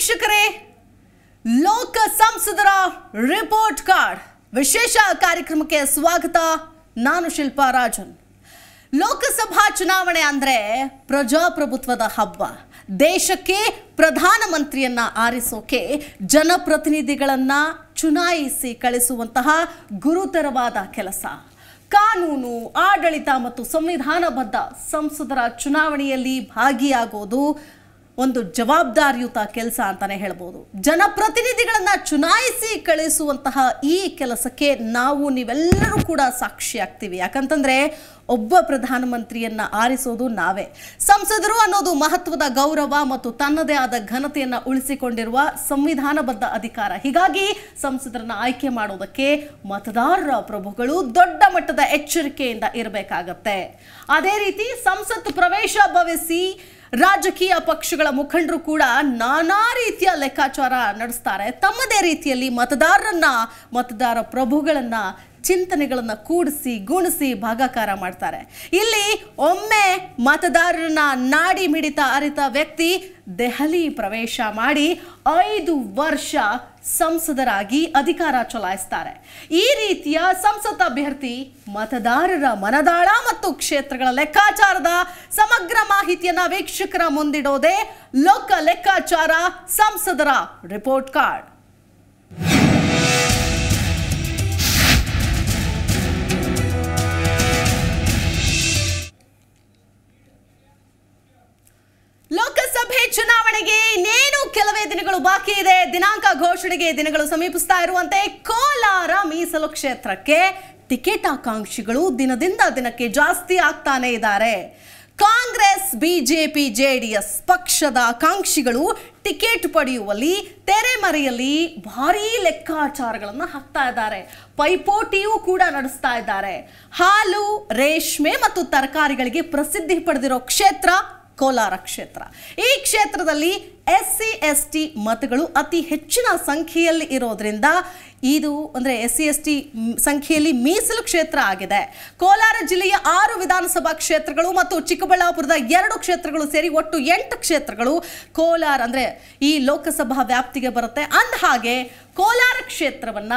ವೀಕ್ಷಕರೇ ಲೋಕ ಸಂಸದರ ರಿಪೋರ್ಟ್ ಕಾರ್ಡ್ ವಿಶೇಷ ಕಾರ್ಯಕ್ರಮಕ್ಕೆ ಸ್ವಾಗತ ನಾನು ಶಿಲ್ಪಾ ರಾಜನ್ ಲೋಕಸಭಾ ಚುನಾವಣೆ ಅಂದ್ರೆ ಪ್ರಜಾಪ್ರಭುತ್ವದ ಹಬ್ಬ ದೇಶಕ್ಕೆ ಪ್ರಧಾನಮಂತ್ರಿಯನ್ನ ಆರಿಸೋಕೆ ಜನಪ್ರತಿನಿಧಿಗಳನ್ನ ಚುನಾಯಿಸಿ ಕಳಿಸುವಂತಹ ಗುರುತರವಾದ ಕೆಲಸ ಕಾನೂನು ಆಡಳಿತ ಮತ್ತು ಸಂವಿಧಾನಬದ್ಧ ಸಂಸದರ ಚುನಾವಣೆಯಲ್ಲಿ ಭಾಗಿಯಾಗೋದು ಒಂದು ಜವಾಬ್ದಾರಿಯುತ ಕೆಲಸ ಅಂತಾನೆ ಹೇಳ್ಬೋದು ಜನಪ್ರತಿನಿಧಿಗಳನ್ನ ಚುನಾಯಿಸಿ ಕಳಿಸುವಂತಹ ಈ ಕೆಲಸಕ್ಕೆ ನಾವು ನೀವೆಲ್ಲರೂ ಕೂಡ ಸಾಕ್ಷಿ ಆಗ್ತೀವಿ ಯಾಕಂತಂದ್ರೆ ಒಬ್ಬ ಪ್ರಧಾನಮಂತ್ರಿಯನ್ನ ಆರಿಸೋದು ನಾವೇ ಸಂಸದರು ಅನ್ನೋದು ಮಹತ್ವದ ಗೌರವ ಮತ್ತು ತನ್ನದೇ ಆದ ಘನತೆಯನ್ನ ಉಳಿಸಿಕೊಂಡಿರುವ ಸಂವಿಧಾನಬದ್ಧ ಅಧಿಕಾರ ಹೀಗಾಗಿ ಸಂಸದರನ್ನ ಆಯ್ಕೆ ಮಾಡೋದಕ್ಕೆ ಮತದಾರರ ಪ್ರಭುಗಳು ದೊಡ್ಡ ಮಟ್ಟದ ಎಚ್ಚರಿಕೆಯಿಂದ ಇರಬೇಕಾಗತ್ತೆ ಅದೇ ರೀತಿ ಸಂಸತ್ ಪ್ರವೇಶ ಭವಿಸಿ ರಾಜಕೀಯ ಪಕ್ಷಗಳ ಮುಖಂಡರು ಕೂಡ ನಾನಾ ರೀತಿಯ ಲೆಕ್ಕಾಚಾರ ನಡೆಸ್ತಾರೆ ತಮ್ಮದೇ ರೀತಿಯಲ್ಲಿ ಮತದಾರರನ್ನ ಮತದಾರ ಪ್ರಭುಗಳನ್ನ ಚಿಂತನೆಗಳನ್ನ ಕೂಡಿಸಿ ಗುಣಿಸಿ ಭಾಗಾಕಾರ ಮಾಡ್ತಾರೆ ಇಲ್ಲಿ ಒಮ್ಮೆ ಮತದಾರರನ್ನ ನಾಡಿ ಮಿಡಿತ ಅರಿತ ವ್ಯಕ್ತಿ ದೆಹಲಿ ಪ್ರವೇಶ ಮಾಡಿ ಐದು ವರ್ಷ ಸಂಸದರಾಗಿ ಅಧಿಕಾರ ಚಲಾಯಿಸ್ತಾರೆ ಈ ರೀತಿಯ ಸಂಸತ್ ಅಭ್ಯರ್ಥಿ ಮತದಾರರ ಮನದಾಳ ಮತ್ತು ಕ್ಷೇತ್ರಗಳ ಲೆಕ್ಕಾಚಾರದ ಸಮಗ್ರ ಮಾಹಿತಿಯನ್ನ ವೀಕ್ಷಕರ ಮುಂದಿಡೋದೇ ಲೋಕ ಲೆಕ್ಕಾಚಾರ ಸಂಸದರ ರಿಪೋರ್ಟ್ ಕಾರ್ಡ್ ಲೋಕಸಭೆ ಚುನಾವಣೆಗೆ ಇನ್ನೇನು ಕೆಲವೇ ದಿನಗಳು ಬಾಕಿ ಇದೆ ದಿನಾಂಕ ಘೋಷಣೆಗೆ ದಿನಗಳು ಸಮೀಪಿಸ್ತಾ ಇರುವಂತೆ ಕೋಲಾರ ಮೀಸಲು ಕ್ಷೇತ್ರಕ್ಕೆ ಟಿಕೆಟ್ ಆಕಾಂಕ್ಷಿಗಳು ದಿನದಿಂದ ದಿನಕ್ಕೆ ಜಾಸ್ತಿ ಆಗ್ತಾನೆ ಇದ್ದಾರೆ ಕಾಂಗ್ರೆಸ್ ಬಿಜೆಪಿ ಜೆಡಿಎಸ್ ಪಕ್ಷದ ಆಕಾಂಕ್ಷಿಗಳು ಟಿಕೆಟ್ ಪಡೆಯುವಲ್ಲಿ ತೆರೆಮರೆಯಲ್ಲಿ ಭಾರೀ ಲೆಕ್ಕಾಚಾರಗಳನ್ನು ಹಾಕ್ತಾ ಇದ್ದಾರೆ ಪೈಪೋಟಿಯೂ ಕೂಡ ನಡೆಸ್ತಾ ಇದ್ದಾರೆ ಹಾಲು ರೇಷ್ಮೆ ಮತ್ತು ತರಕಾರಿಗಳಿಗೆ ಪ್ರಸಿದ್ಧಿ ಪಡೆದಿರೋ ಕ್ಷೇತ್ರ ಕೋಲಾರ ಕ್ಷೇತ್ರ ಈ ಕ್ಷೇತ್ರದಲ್ಲಿ ಎಸ್ ಸಿ ಎಸ್ ಟಿ ಮತಗಳು ಅತಿ ಹೆಚ್ಚಿನ ಸಂಖ್ಯೆಯಲ್ಲಿ ಇರೋದ್ರಿಂದ ಇದು ಅಂದರೆ ಎಸ್ ಸಿ ಎಸ್ ಟಿ ಸಂಖ್ಯೆಯಲ್ಲಿ ಮೀಸಲು ಕ್ಷೇತ್ರ ಆಗಿದೆ ಕೋಲಾರ ಜಿಲ್ಲೆಯ ಆರು ವಿಧಾನಸಭಾ ಕ್ಷೇತ್ರಗಳು ಮತ್ತು ಚಿಕ್ಕಬಳ್ಳಾಪುರದ ಎರಡು ಕ್ಷೇತ್ರಗಳು ಸೇರಿ ಒಟ್ಟು ಎಂಟು ಕ್ಷೇತ್ರಗಳು ಕೋಲಾರ ಅಂದರೆ ಈ ಲೋಕಸಭಾ ವ್ಯಾಪ್ತಿಗೆ ಬರುತ್ತೆ ಅಂದ ಹಾಗೆ ಕೋಲಾರ ಕ್ಷೇತ್ರವನ್ನ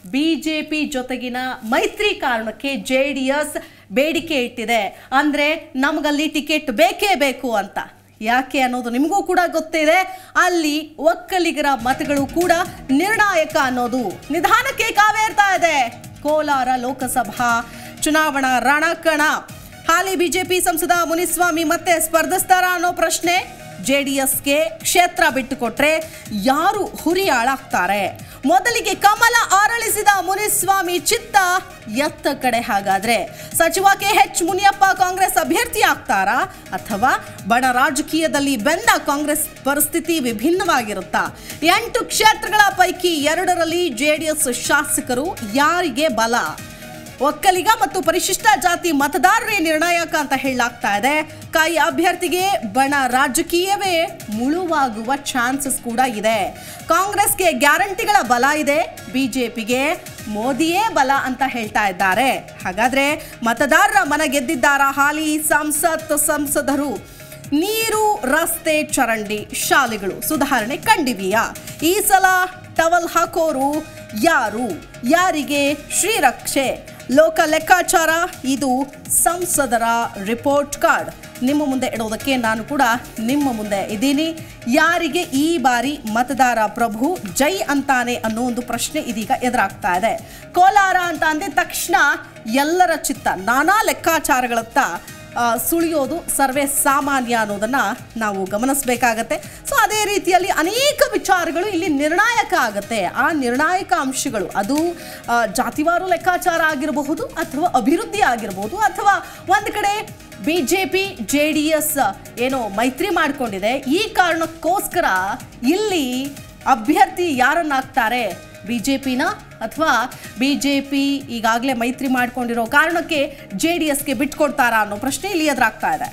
ಬಿಜೆಪಿ ಜೊತೆಗಿನ ಮೈತ್ರಿ ಕಾರಣಕ್ಕೆ ಜೆ ಡಿ ಎಸ್ ಬೇಡಿಕೆ ಇಟ್ಟಿದೆ ಅಂದರೆ ನಮಗಲ್ಲಿ ಟಿಕೆಟ್ ಬೇಕೇ ಬೇಕು ಅಂತ ಯಾಕೆ ಅನ್ನೋದು ನಿಮಗೂ ಕೂಡ ಗೊತ್ತಿದೆ ಅಲ್ಲಿ ಒಕ್ಕಲಿಗರ ಮತಗಳು ಕೂಡ ನಿರ್ಣಾಯಕ ಅನ್ನೋದು ನಿಧಾನಕ್ಕೆ ಕಾವೇರ್ತಾ ಇದೆ ಕೋಲಾರ ಲೋಕಸಭಾ ಚುನಾವಣಾ ರಣಕಣ ಹಾಲಿ ಬಿಜೆಪಿ ಸಂಸದ ಮುನಿಸ್ವಾಮಿ ಮತ್ತೆ ಸ್ಪರ್ಧಿಸ್ತಾರ ಅನ್ನೋ ಪ್ರಶ್ನೆ ಜೆ ಡಿ ಎಸ್ಗೆ ಕ್ಷೇತ್ರ ಬಿಟ್ಟುಕೊಟ್ರೆ ಯಾರು ಹುರಿಯಾಳಾಗ್ತಾರೆ ಮೊದಲಿಗೆ ಕಮಲ ಆರಳಿಸಿದ ಮುನಿಸ್ವಾಮಿ ಚಿತ್ತ ಎತ್ತ ಕಡೆ ಹಾಗಾದ್ರೆ ಸಚಿವ ಕೆ ಎಚ್ ಮುನಿಯಪ್ಪ ಕಾಂಗ್ರೆಸ್ ಅಭ್ಯರ್ಥಿ ಆಗ್ತಾರಾ ಅಥವಾ ಬಡ ರಾಜಕೀಯದಲ್ಲಿ ಬೆಂದ ಕಾಂಗ್ರೆಸ್ ಪರಿಸ್ಥಿತಿ ವಿಭಿನ್ನವಾಗಿರುತ್ತಾ ಎಂಟು ಕ್ಷೇತ್ರಗಳ ಪೈಕಿ ಎರಡರಲ್ಲಿ ಜೆಡಿಎಸ್ ಶಾಸಕರು ಯಾರಿಗೆ ಬಲ ಒಕ್ಕಲಿಗ ಮತ್ತು ಪರಿಶಿಷ್ಟ ಜಾತಿ ಮತದಾರರೇ ನಿರ್ಣಾಯಕ ಅಂತ ಹೇಳಲಾಗ್ತಾ ಇದೆ ಕಾಯಿ ಅಭ್ಯರ್ಥಿಗೆ ಬಣ ರಾಜಕೀಯವೇ ಮುಳುವಾಗುವ ಚಾನ್ಸಸ್ ಕೂಡ ಇದೆ ಕಾಂಗ್ರೆಸ್ಗೆ ಗ್ಯಾರಂಟಿಗಳ ಬಲ ಇದೆ ಬಿಜೆಪಿಗೆ ಮೋದಿಯೇ ಬಲ ಅಂತ ಹೇಳ್ತಾ ಇದ್ದಾರೆ ಹಾಗಾದ್ರೆ ಮತದಾರರ ಮನ ಗೆದ್ದಿದ್ದಾರ ಹಾಲಿ ಸಂಸತ್ ಸಂಸದರು ನೀರು ರಸ್ತೆ ಚರಂಡಿ ಶಾಲೆಗಳು ಸುಧಾರಣೆ ಕಂಡಿವೆಯಾ ಈ ಸಲ ಟವಲ್ ಹಾಕೋರು ಯಾರು ಯಾರಿಗೆ ಶ್ರೀರಕ್ಷೆ ಲೋಕ ಲೆಕ್ಕಾಚಾರ ಇದು ಸಂಸದರ ರಿಪೋರ್ಟ್ ಕಾರ್ಡ್ ನಿಮ್ಮ ಮುಂದೆ ಇಡೋದಕ್ಕೆ ನಾನು ಕೂಡ ನಿಮ್ಮ ಮುಂದೆ ಇದ್ದೀನಿ ಯಾರಿಗೆ ಈ ಬಾರಿ ಮತದಾರ ಪ್ರಭು ಜೈ ಅಂತಾನೆ ಅನ್ನೋ ಒಂದು ಪ್ರಶ್ನೆ ಇದೀಗ ಎದುರಾಗ್ತಾ ಇದೆ ಕೋಲಾರ ಅಂತ ಅಂದಿದ ತಕ್ಷಣ ಎಲ್ಲರ ಚಿತ್ತ ನಾನಾ ಲೆಕ್ಕಾಚಾರಗಳತ್ತ ಆ, ಸುಳಿಯೋದು ಸರ್ವೇ ಸಾಮಾನ್ಯ ಅನ್ನೋದನ್ನ ನಾವು ಗಮನಿಸಬೇಕಾಗತ್ತೆ ಸೊ ಅದೇ ರೀತಿಯಲ್ಲಿ ಅನೇಕ ವಿಚಾರಗಳು ಇಲ್ಲಿ ನಿರ್ಣಾಯಕ ಆಗುತ್ತೆ ಆ ನಿರ್ಣಾಯಕ ಅಂಶಗಳು ಅದು ಆ, ಜಾತಿವಾರು ಲೆಕ್ಕಾಚಾರ ಆಗಿರಬಹುದು ಅಥವಾ ಅಭಿವೃದ್ಧಿ ಆಗಿರಬಹುದು ಅಥವಾ ಒಂದು ಕಡೆ B J P J D S ಏನೋ ಮೈತ್ರಿ ಮಾಡಿಕೊಂಡಿದೆ ಈ ಕಾರಣಕ್ಕೋಸ್ಕರ ಇಲ್ಲಿ ಅಭ್ಯರ್ಥಿ ಯಾರನ್ನಾಗ್ತಾರೆ ಬಿ ಜೆ ಪಿನ ಅಥವಾ ಬಿ ಜೆ ಪಿ ಈಗಾಗಲೇ ಮೈತ್ರಿ ಮಾಡ್ಕೊಂಡಿರೋ ಕಾರಣಕ್ಕೆ ಜೆ ಡಿ ಎಸ್ಗೆ ಬಿಟ್ಕೊಡ್ತಾರಾ ಅನ್ನೋ ಪ್ರಶ್ನೆ ಇಲ್ಲಿ ಎದುರಾಗ್ತಾ ಇದೆ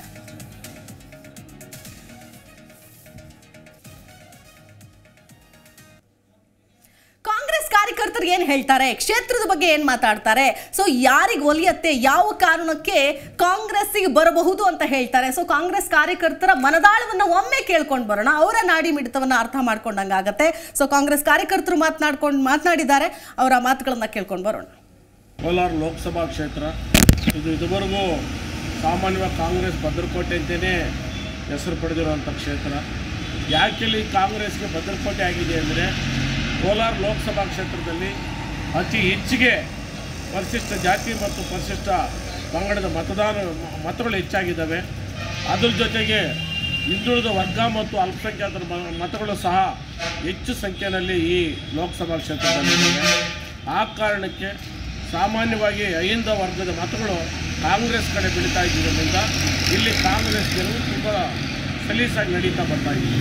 ಕಾಂಗ್ರೆಸ್ ಕಾರ್ಯಕರ್ತರು ಏನು ಹೇಳ್ತಾರೆ ಕ್ಷೇತ್ರದ ಬಗ್ಗೆ ಏನ್ ಮಾತಾಡ್ತಾರೆ ಸೊ ಯಾರಿಗೆ ಒಲಿಯತ್ತೆ ಯಾವ ಕಾರಣಕ್ಕೆ ಕಾಂಗ್ರೆಸ್ಸಿಗೆ ಬರಬಹುದು ಅಂತ ಹೇಳ್ತಾರೆ ಸೊ ಕಾಂಗ್ರೆಸ್ ಕಾರ್ಯಕರ್ತರ ಮನದಾಳವನ್ನ ಒಮ್ಮೆ ಕೇಳ್ಕೊಂಡು ಬರೋಣ ಅವರ ನಾಡಿ ಮಿಡಿತವನ್ನ ಅರ್ಥ ಮಾಡ್ಕೊಂಡಂಗಾಗತ್ತೆ ಸೊ ಕಾಂಗ್ರೆಸ್ ಕಾರ್ಯಕರ್ತರು ಮಾತನಾಡ್ಕೊಂಡು ಮಾತನಾಡಿದ್ದಾರೆ ಅವರ ಮಾತುಗಳನ್ನ ಕೇಳ್ಕೊಂಡು ಬರೋಣ ಕೋಲಾರ ಲೋಕಸಭಾ ಕ್ಷೇತ್ರ ಇದು ಇದುವರೆಗೂ ಸಾಮಾನ್ಯವಾಗಿ ಕಾಂಗ್ರೆಸ್ ಭದ್ರಕೋಟೆ ಅಂತಲೇ ಹೆಸರು ಪಡೆದಿರುವಂಥ ಕ್ಷೇತ್ರ ಯಾಕೆ ಇಲ್ಲಿ ಕಾಂಗ್ರೆಸ್ಗೆ ಭದ್ರಕೋಟೆ ಆಗಿದೆ ಅಂದರೆ ಕೋಲಾರ ಲೋಕಸಭಾ ಕ್ಷೇತ್ರದಲ್ಲಿ ಅತಿ ಹೆಚ್ಚಿಗೆ ಪರಿಶಿಷ್ಟ ಜಾತಿ ಮತ್ತು ಪರಿಶಿಷ್ಟ ಪಂಗಡದ ಮತದಾನ ಮತಗಳು ಹೆಚ್ಚಾಗಿದ್ದಾವೆ ಅದ್ರ ಜೊತೆಗೆ ಹಿಂದುಳಿದ ವರ್ಗ ಮತ್ತು ಅಲ್ಪಸಂಖ್ಯಾತರ ಮ- ಮತಗಳು ಸಹ ಹೆಚ್ಚು ಸಂಖ್ಯೆಯಲ್ಲಿ ಈ ಲೋಕಸಭಾ ಕ್ಷೇತ್ರದಲ್ಲಿವೆ ಆ ಕಾರಣಕ್ಕೆ ಸಾಮಾನ್ಯವಾಗಿ ಅಹಿಂದ ವರ್ಗದ ಮತಗಳು ಕಾಂಗ್ರೆಸ್ ಕಡೆ ಬೀಳ್ತಾ ಇದ್ದಿದ್ದರಿಂದ ಇಲ್ಲಿ ಕಾಂಗ್ರೆಸ್ ಗೆಲುವು ತುಂಬ ಸಲೀಸಾಗಿ ನಡೀತಾ ಬರ್ತಾ ಇದೆ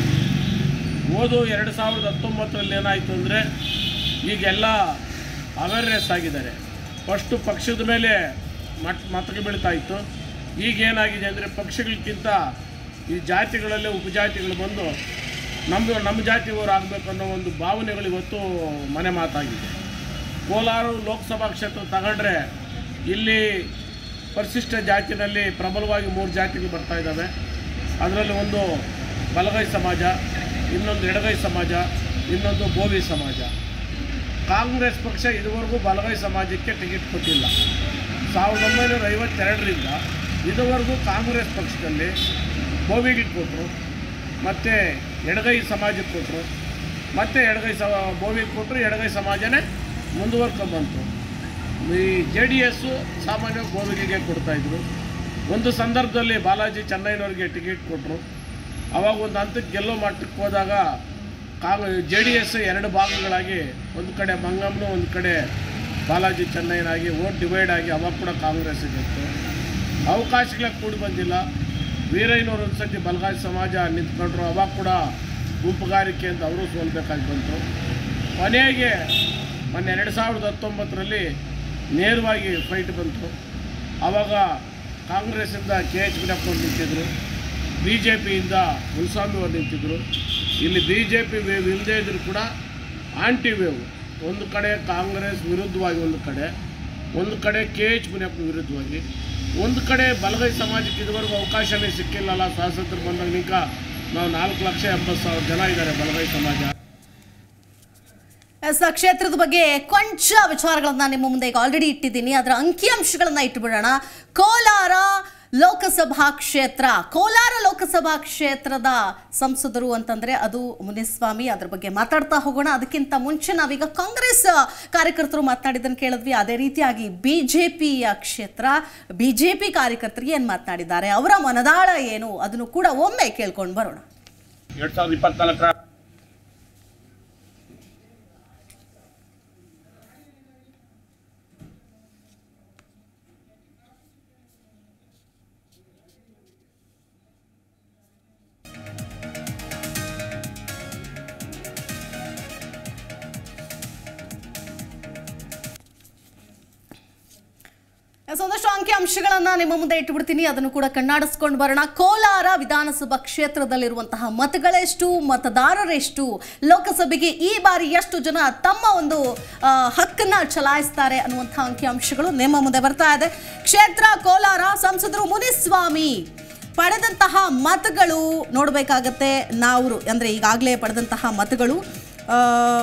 ಓದು ಎರಡು ಸಾವಿರದ ಹತ್ತೊಂಬತ್ತರಲ್ಲಿ ಏನಾಯಿತು ಅಂದರೆ ಈಗೆಲ್ಲ ಅವೇರ್ನೆಸ್ ಆಗಿದ್ದಾರೆ ಫಸ್ಟು ಪಕ್ಷದ ಮೇಲೆ ಮಟ್ ಮತಕ್ಕೆ ಬೀಳ್ತಾ ಇತ್ತು ಈಗ ಏನಾಗಿದೆ ಅಂದರೆ ಪಕ್ಷಗಳಿಗಿಂತ ಈ ಜಾತಿಗಳಲ್ಲಿ ಉಪಜಾತಿಗಳು ಬಂದು ನಮ್ಮದು ನಮ್ಮ ಜಾತಿಯವರು ಆಗಬೇಕು ಅನ್ನೋ ಒಂದು ಭಾವನೆಗಳು ಇವತ್ತು ಮನೆ ಮಾತಾಗಿದೆ ಕೋಲಾರ ಲೋಕಸಭಾ ಕ್ಷೇತ್ರ ತಗೊಂಡ್ರೆ ಇಲ್ಲಿ ಪರಿಶಿಷ್ಟ ಜಾತಿನಲ್ಲಿ ಪ್ರಬಲವಾಗಿ ಮೂರು ಜಾತಿಗಳು ಬರ್ತಾ ಇದ್ದಾವೆ ಅದರಲ್ಲಿ ಒಂದು ಬಲಗೈ ಸಮಾಜ ಇನ್ನೊಂದು ಎಡಗೈ ಸಮಾಜ ಇನ್ನೊಂದು ಬೋವಿ ಸಮಾಜ ಕಾಂಗ್ರೆಸ್ ಪಕ್ಷ ಇದುವರೆಗೂ ಬಲಗೈ ಸಮಾಜಕ್ಕೆ ಟಿಕೆಟ್ ಕೊಟ್ಟಿಲ್ಲ ಸಾವಿರದ ಒಂಬೈನೂರ ಐವತ್ತೆರಡರಿಂದ ಇದುವರೆಗೂ ಕಾಂಗ್ರೆಸ್ ಪಕ್ಷದಲ್ಲಿ ಬೋವಿಗೆ ಕೊಟ್ಟರು ಮತ್ತು ಎಡಗೈ ಸಮಾಜಕ್ಕೆ ಕೊಟ್ಟರು ಮತ್ತು ಎಡಗೈ ಸ ಬೋವಿಗೆ ಕೊಟ್ಟರು ಎಡಗೈ ಸಮಾಜನೇ ಮುಂದುವರ್ಕೊಂಡ್ಬಂತು ಈ ಜೆ ಡಿ ಎಸ್ಸು ಸಾಮಾನ್ಯವಾಗಿ ಗೋವಿಗೆ ಕೊಡ್ತಾಯಿದ್ರು ಒಂದು ಸಂದರ್ಭದಲ್ಲಿ ಬಾಲಾಜಿ ಚೆನ್ನೈನವ್ರಿಗೆ ಟಿಕೆಟ್ ಕೊಟ್ಟರು ಅವಾಗ ಒಂದು ಹಂತಕ್ಕೆ ಗೆಲ್ಲೋ ಮಟ್ಟಕ್ಕೆ ಹೋದಾಗ ಕಾಂಗ್ ಜೆ ಡಿ ಎಸ್ ಎರಡು ಭಾಗಗಳಾಗಿ ಒಂದು ಕಡೆ ಮಂಗಮ್ನು ಒಂದು ಕಡೆ ಬಾಲಾಜಿ ಚೆನ್ನೈನಾಗಿ ಓಟ್ ಡಿವೈಡ್ ಆಗಿ ಅವಾಗ ಕೂಡ ಕಾಂಗ್ರೆಸ್ ಇತ್ತು ಅವಕಾಶಗಳೇ ಕೂಡಿ ಬಂದಿಲ್ಲ ವೀರಯ್ಯನವ್ರು ಒಂದು ಸತಿ ಬಲಗಾಯಿ ಸಮಾಜ ನಿಂತ್ಕೊಂಡ್ರು ಅವಾಗ ಕೂಡ ಗುಂಪುಗಾರಿಕೆ ಅಂತ ಅವರು ಸೋಲ್ಬೇಕಾಗಿ ಬಂತು ಕೊನೆಗೆ ಮೊನ್ನೆ ಎರಡು ಸಾವಿರದ ಹತ್ತೊಂಬತ್ತರಲ್ಲಿ ನೇರವಾಗಿ ಫೈಟ್ ಬಂತು ಆವಾಗ ಕಾಂಗ್ರೆಸ್ಸಿಂದ ಕೆ ಎಚ್ ಬಿಡಪ್ಪವ್ರು ನಿಂತಿದ್ದರು ಬಿ ಜೆ ಪಿಯಿಂದ ಮುನ್ಸ್ವಾಮಿ ಅವರು ನಿಂತಿದ್ದರು ಇಲ್ಲಿ ಬಿ ಜೆ ಪಿ ವೇವ್ ಇಲ್ಲದೇ ಇದ್ದರೂ ಕೂಡ ಆಂಟಿ ವೇವ್ ಒಂದು ಕಡೆ ಕಾಂಗ್ರೆಸ್ ವಿರುದ್ಧವಾಗಿ ಒಂದು ಕಡೆ ಒಂದು ಕಡೆ ಕೆ ಎಚ್ ಮುನಿಯಪ್ಪ ವಿರುದ್ಧವಾಗಿ ಒಂದು ಕಡೆ ಬಲಗೈ ಸಮಾಜಕ್ಕೆ ಇದುವರೆಗೂ ಅವಕಾಶನೇ ಸಿಕ್ಕಿಲ್ಲಲ್ಲ ಸ್ವಾತಂತ್ರ್ಯ ಬಂದಾಗ ನಿಂಕ ನಾವು ನಾಲ್ಕು ಲಕ್ಷ ಎಂಬತ್ತು ಸಾವಿರ ಜನ ಇದ್ದಾರೆ ಬಲಗೈ ಸಮಾಜ ಎಸ್ ಕ್ಷೇತ್ರದ ಬಗ್ಗೆ ಕೊಂಚ ವಿಚಾರಗಳನ್ನ ನಿಮ್ಮ ಮುಂದೆ ಈಗ ಆಲ್ರೆಡಿ ಇಟ್ಟಿದ್ದೀನಿ ಅದರ ಅಂಕಿಅಂಶಗಳನ್ನ ಇಟ್ಟುಬಿಡೋಣ ಕೋಲಾರ ಲೋಕಸಭಾ ಕ್ಷೇತ್ರ ಕೋಲಾರ ಲೋಕಸಭಾ ಕ್ಷೇತ್ರದ ಸಂಸದರು ಅಂತಂದ್ರೆ ಅದು ಮುನಿಸ್ವಾಮಿ ಅದ್ರ ಬಗ್ಗೆ ಮಾತಾಡ್ತಾ ಹೋಗೋಣ ಅದಕ್ಕಿಂತ ಮುಂಚೆ ನಾವೀಗ ಕಾಂಗ್ರೆಸ್ ಕಾರ್ಯಕರ್ತರು ಮಾತನಾಡಿದ್ದನ್ನು ಕೇಳಿದ್ವಿ ಅದೇ ರೀತಿಯಾಗಿ ಬಿಜೆಪಿಯ ಕ್ಷೇತ್ರ ಬಿಜೆಪಿ ಕಾರ್ಯಕರ್ತರಿಗೆ ಏನ್ ಮಾತನಾಡಿದ್ದಾರೆ ಅವರ ಮನದಾಳ ಏನು ಅದನ್ನು ಕೂಡ ಒಮ್ಮೆ ಕೇಳ್ಕೊಂಡು ಬರೋಣ ಎರಡು ಸಾವಿರದ ಇಪ್ಪತ್ನಾಲ್ಕರ ಎಸ್, ಒಂದಷ್ಟು ಅಂಕಿ ಅಂಶಗಳನ್ನ ನಿಮ್ಮ ಮುಂದೆ ಇಟ್ಟುಬಿಡ್ತೀನಿ ಅದನ್ನು ಕೂಡ ಕಣ್ಣಾಡಿಸ್ಕೊಂಡು ಬರೋಣ ಕೋಲಾರ ವಿಧಾನಸಭಾ ಕ್ಷೇತ್ರದಲ್ಲಿರುವಂತಹ ಮತಗಳೆಷ್ಟು ಮತದಾರರೆಷ್ಟು ಲೋಕಸಭೆಗೆ ಈ ಬಾರಿ ಎಷ್ಟು ಜನ ತಮ್ಮ ಒಂದು ಆ, ಹಕ್ಕನ್ನ ಚಲಾಯಿಸ್ತಾರೆ ಅನ್ನುವಂತಹ ಅಂಕಿ ಅಂಶಗಳು ನಿಮ್ಮ ಮುಂದೆ ಬರ್ತಾ ಇದೆ ಕ್ಷೇತ್ರ ಕೋಲಾರ ಸಂಸದರು ಮುನಿಸ್ವಾಮಿ ಪಡೆದಂತಹ ಮತಗಳು ನೋಡಬೇಕಾಗತ್ತೆ ನಾವು ಅಂದ್ರೆ ಈಗಾಗಲೇ ಪಡೆದಂತಹ ಮತಗಳು ಆ,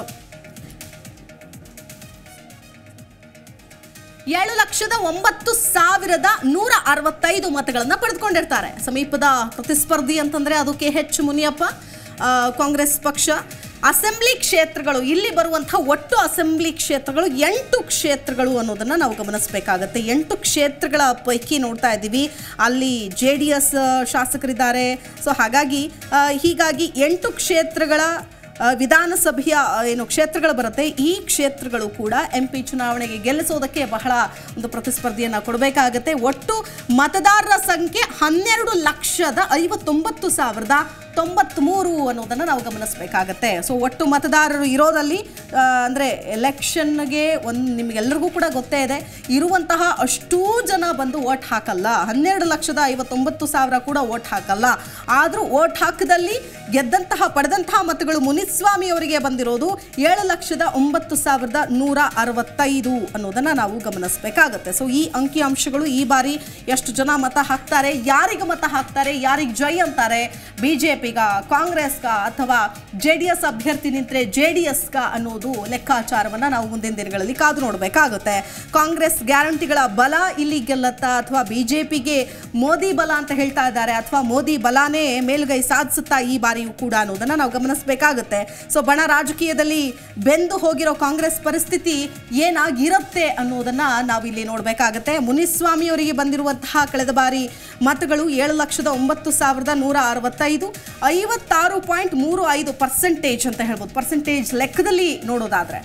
ಏಳು ಲಕ್ಷದ ಒಂಬತ್ತು ಸಾವಿರದ ನೂರ ಅರವತ್ತೈದು ಮತಗಳನ್ನು ಪಡೆದುಕೊಂಡಿರ್ತಾರೆ ಸಮೀಪದ ಪ್ರತಿಸ್ಪರ್ಧಿ ಅಂತಂದ್ರೆ ಅದು ಕೆ ಎಚ್ ಮುನಿಯಪ್ಪ ಆ, ಕಾಂಗ್ರೆಸ್ ಪಕ್ಷ ಅಸೆಂಬ್ಲಿ ಕ್ಷೇತ್ರಗಳು ಇಲ್ಲಿ ಬರುವಂತಹ ಒಟ್ಟು ಅಸೆಂಬ್ಲಿ ಕ್ಷೇತ್ರಗಳು ಎಂಟು ಕ್ಷೇತ್ರಗಳು ಅನ್ನೋದನ್ನ ನಾವು ಗಮನಿಸಬೇಕಾಗತ್ತೆ ಎಂಟು ಕ್ಷೇತ್ರಗಳ ಪೈಕಿ ನೋಡ್ತಾ ಇದ್ದೀವಿ ಅಲ್ಲಿ ಜೆ ಡಿ ಎಸ್ ಶಾಸಕರಿದ್ದಾರೆ ಸೊ ಹಾಗಾಗಿ ಆ, ಹೀಗಾಗಿ ಎಂಟು ಕ್ಷೇತ್ರಗಳ ಆ, ವಿಧಾನಸಭೆಯ ಆ, ಏನು ಕ್ಷೇತ್ರಗಳು ಬರುತ್ತೆ ಈ ಕ್ಷೇತ್ರಗಳು ಕೂಡ ಎಂ ಪಿ ಚುನಾವಣೆಗೆ ಗೆಲ್ಲಿಸೋದಕ್ಕೆ ಬಹಳ ಒಂದು ಪ್ರತಿಸ್ಪರ್ಧಿಯನ್ನು ಕೊಡಬೇಕಾಗತ್ತೆ ಒಟ್ಟು ಮತದಾರರ ಸಂಖ್ಯೆ ಹನ್ನೆರಡು ಲಕ್ಷದ ಐವತ್ತೊಂಬತ್ತು ಸಾವಿರದ ತೊಂಬತ್ಮೂರು ಅನ್ನೋದನ್ನು ನಾವು ಗಮನಿಸಬೇಕಾಗತ್ತೆ ಸೊ ಒಟ್ಟು ಮತದಾರರು ಇರೋದಲ್ಲಿ ಆ, ಅಂದ್ರೆ ಎಲೆಕ್ಷನ್ಗೆ ಒಂದು ನಿಮಗೆಲ್ಲರಿಗೂ ಕೂಡ ಗೊತ್ತೇ ಇದೆ ಇರುವಂತಹ ಅಷ್ಟೂ ಜನ ಬಂದು ವೋಟ್ ಹಾಕಲ್ಲ ಹನ್ನೆರಡು ಲಕ್ಷದ ಐವತ್ತೊಂಬತ್ತು ಸಾವಿರ ಕೂಡ ವೋಟ್ ಹಾಕಲ್ಲ ಆದರೂ ವೋಟ್ ಹಾಕದಲ್ಲಿ ಗೆದ್ದಂತಹ ಪಡೆದಂತಹ ಮತಗಳು ಮುನಿಸ್ವಾಮಿ ಅವರಿಗೆ ಬಂದಿರೋದು ಏಳು ಲಕ್ಷದ ಒಂಬತ್ತು ಸಾವಿರದ ನೂರ ಅರವತ್ತೈದು ಅನ್ನೋದನ್ನ ನಾವು ಗಮನಿಸಬೇಕಾಗತ್ತೆ ಸೊ ಈ ಅಂಕಿಅಂಶಗಳು ಈ ಬಾರಿ ಎಷ್ಟು ಜನ ಮತ ಹಾಕ್ತಾರೆ ಯಾರಿಗೆ ಮತ ಹಾಕ್ತಾರೆ ಯಾರಿಗೆ ಜೈ ಅಂತಾರೆ ಬಿಜೆಪಿಗ ಕಾಂಗ್ರೆಸ್ಗ ಅಥವಾ ಜೆ ಡಿ ಎಸ್ ಅಭ್ಯರ್ಥಿ ನಿಂತರೆ ಜೆ ಡಿ ಎಸ್ಗ ಅನ್ನೋದು ಲೆಕ್ಕಾಚಾರವನ್ನ ನಾವು ಮುಂದಿನ ದಿನಗಳಲ್ಲಿ ಕಾದು ನೋಡಬೇಕಾಗುತ್ತೆ ಕಾಂಗ್ರೆಸ್ ಗ್ಯಾರಂಟಿಗಳ ಬಲ ಇಲ್ಲಿ ಗೆಲ್ಲತ್ತಾ ಅಥವಾ ಬಿಜೆಪಿಗೆ ಮೋದಿ ಬಲ ಅಂತ ಹೇಳ್ತಾ ಇದ್ದಾರೆ ಅಥವಾ ಮೋದಿ ಬಲಾನೇ ಮೇಲುಗೈ ಸಾಧಿಸುತ್ತಾ ಈ ಬಾರಿಯೂ ಕೂಡ ಅನ್ನೋದನ್ನ ನಾವು ಗಮನಿಸಬೇಕಾಗುತ್ತೆ ಸೊ ಬಣ ರಾಜಕೀಯದಲ್ಲಿ ಬೆಂದು ಹೋಗಿರೋ ಕಾಂಗ್ರೆಸ್ ಪರಿಸ್ಥಿತಿ ಏನಾಗಿರುತ್ತೆ ಅನ್ನೋದನ್ನ ನಾವು ಇಲ್ಲಿ ನೋಡಬೇಕಾಗುತ್ತೆ ಮುನಿಸ್ವಾಮಿ ಅವರಿಗೆ ಬಂದಿರುವಂತಹ ಕಳೆದ ಬಾರಿ ಮತಗಳು ಏಳು ಲಕ್ಷದ ಒಂಬತ್ತು ಸಾವಿರದ ನೂರ ಅರವತ್ತೈದು ಐವತ್ತಾರು ಪಾಯಿಂಟ್ ಮೂರು ಐದು ಪರ್ಸೆಂಟೇಜ್ ಅಂತ ಹೇಳ್ಬೋದು ಪರ್ಸೆಂಟೇಜ್ ಲೆಕ್ಕದಲ್ಲಿ ನೋಡೋದಾದ್ರೆ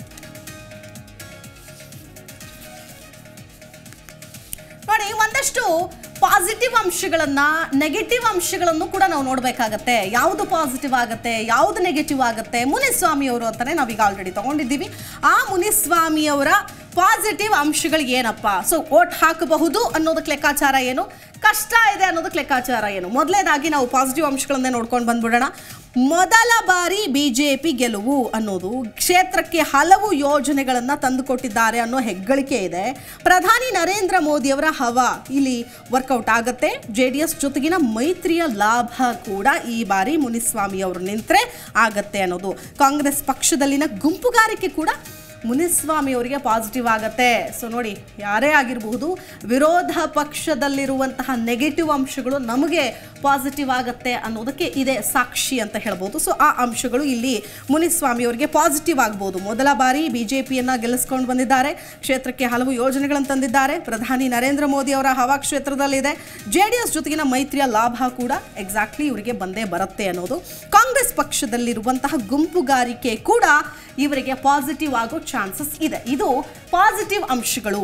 ನೋಡಿ ಒಂದಷ್ಟು ಪಾಸಿಟಿವ್ ಅಂಶಗಳನ್ನ ನೆಗೆಟಿವ್ ಅಂಶಗಳನ್ನು ಕೂಡ ನಾವು ನೋಡಬೇಕಾಗತ್ತೆ ಯಾವುದು ಪಾಸಿಟಿವ್ ಆಗುತ್ತೆ ಯಾವುದು ನೆಗೆಟಿವ್ ಆಗುತ್ತೆ ಮುನಿಸ್ವಾಮಿ ಅವರು ಅಂತಾನೆ ನಾವೀಗ ಆಲ್ರೆಡಿ ತಗೊಂಡಿದ್ದೀವಿ ಆ ಮುನಿಸ್ವಾಮಿ ಅವರ ಪಾಸಿಟಿವ್ ಅಂಶಗಳು ಏನಪ್ಪ ಸೊ ಓಟ್ ಹಾಕಬಹುದು ಅನ್ನೋದಕ್ಕೆ ಲೆಕ್ಕಾಚಾರ ಏನು ಕಷ್ಟ ಇದೆ ಅನ್ನೋದಕ್ಕೆ ಲೆಕ್ಕಾಚಾರ ಏನು ಮೊದಲನೇದಾಗಿ ನಾವು ಪಾಸಿಟಿವ್ ಅಂಶಗಳನ್ನೇ ನೋಡ್ಕೊಂಡು ಬಂದ್ಬಿಡೋಣ ಮೊದಲ ಬಾರಿ ಬಿಜೆಪಿ ಗೆಲುವು ಅನ್ನೋದು ಕ್ಷೇತ್ರಕ್ಕೆ ಹಲವು ಯೋಜನೆಗಳನ್ನು ತಂದುಕೊಟ್ಟಿದ್ದಾರೆ ಅನ್ನೋ ಹೆಗ್ಗಳಿಕೆ ಇದೆ ಪ್ರಧಾನಿ ನರೇಂದ್ರ ಮೋದಿಯವರ ಹವಾ ಇಲ್ಲಿ ವರ್ಕೌಟ್ ಆಗುತ್ತೆ ಜೆ ಡಿ ಎಸ್ ಜೊತೆಗಿನ ಮೈತ್ರಿಯ ಲಾಭ ಕೂಡ ಈ ಬಾರಿ ಮುನಿಸ್ವಾಮಿ ಅವರು ನಿಂತರೆ ಆಗತ್ತೆ ಅನ್ನೋದು ಕಾಂಗ್ರೆಸ್ ಪಕ್ಷದಲ್ಲಿನ ಗುಂಪುಗಾರಿಕೆ ಕೂಡ ಮುನಿಸ್ವಾಮಿ ಅವರಿಗೆ ಪಾಸಿಟಿವ್ ಆಗತ್ತೆ ಸೊ ನೋಡಿ ಯಾರೇ ಆಗಿರಬಹುದು ವಿರೋಧ ಪಕ್ಷದಲ್ಲಿರುವಂತಹ ನೆಗೆಟಿವ್ ಅಂಶಗಳು ನಮಗೆ ಪಾಸಿಟಿವ್ ಆಗತ್ತೆ ಅನ್ನೋದಕ್ಕೆ ಇದೆ ಸಾಕ್ಷಿ ಅಂತ ಹೇಳ್ಬೋದು ಸೊ ಆ ಅಂಶಗಳು ಇಲ್ಲಿ ಮುನಿಸ್ವಾಮಿ ಅವರಿಗೆ ಪಾಸಿಟಿವ್ ಆಗ್ಬೋದು ಮೊದಲ ಬಾರಿ ಬಿಜೆಪಿಯನ್ನ ಗೆಲ್ಲಿಸ್ಕೊಂಡು ಬಂದಿದ್ದಾರೆ ಕ್ಷೇತ್ರಕ್ಕೆ ಹಲವು ಯೋಜನೆಗಳನ್ನು ತಂದಿದ್ದಾರೆ ಪ್ರಧಾನಿ ನರೇಂದ್ರ ಮೋದಿ ಅವರ ಹವಾ ಕ್ಷೇತ್ರದಲ್ಲಿದೆ ಜೆ ಡಿ ಎಸ್ ಜೊತೆಗಿನ ಮೈತ್ರಿಯ ಲಾಭ ಕೂಡ ಎಕ್ಸಾಕ್ಟ್ಲಿ ಇವರಿಗೆ ಬಂದೇ ಬರುತ್ತೆ ಅನ್ನೋದು ಕಾಂಗ್ರೆಸ್ ಪಕ್ಷದಲ್ಲಿರುವಂತಹ ಗುಂಪುಗಾರಿಕೆ ಕೂಡ ಇವರಿಗೆ ಪಾಸಿಟಿವ್ ಆಗೋ ಚಾನ್ಸಸ್ ಇದೆ ಇದು ಪಾಸಿಟಿವ್ ಅಂಶಗಳು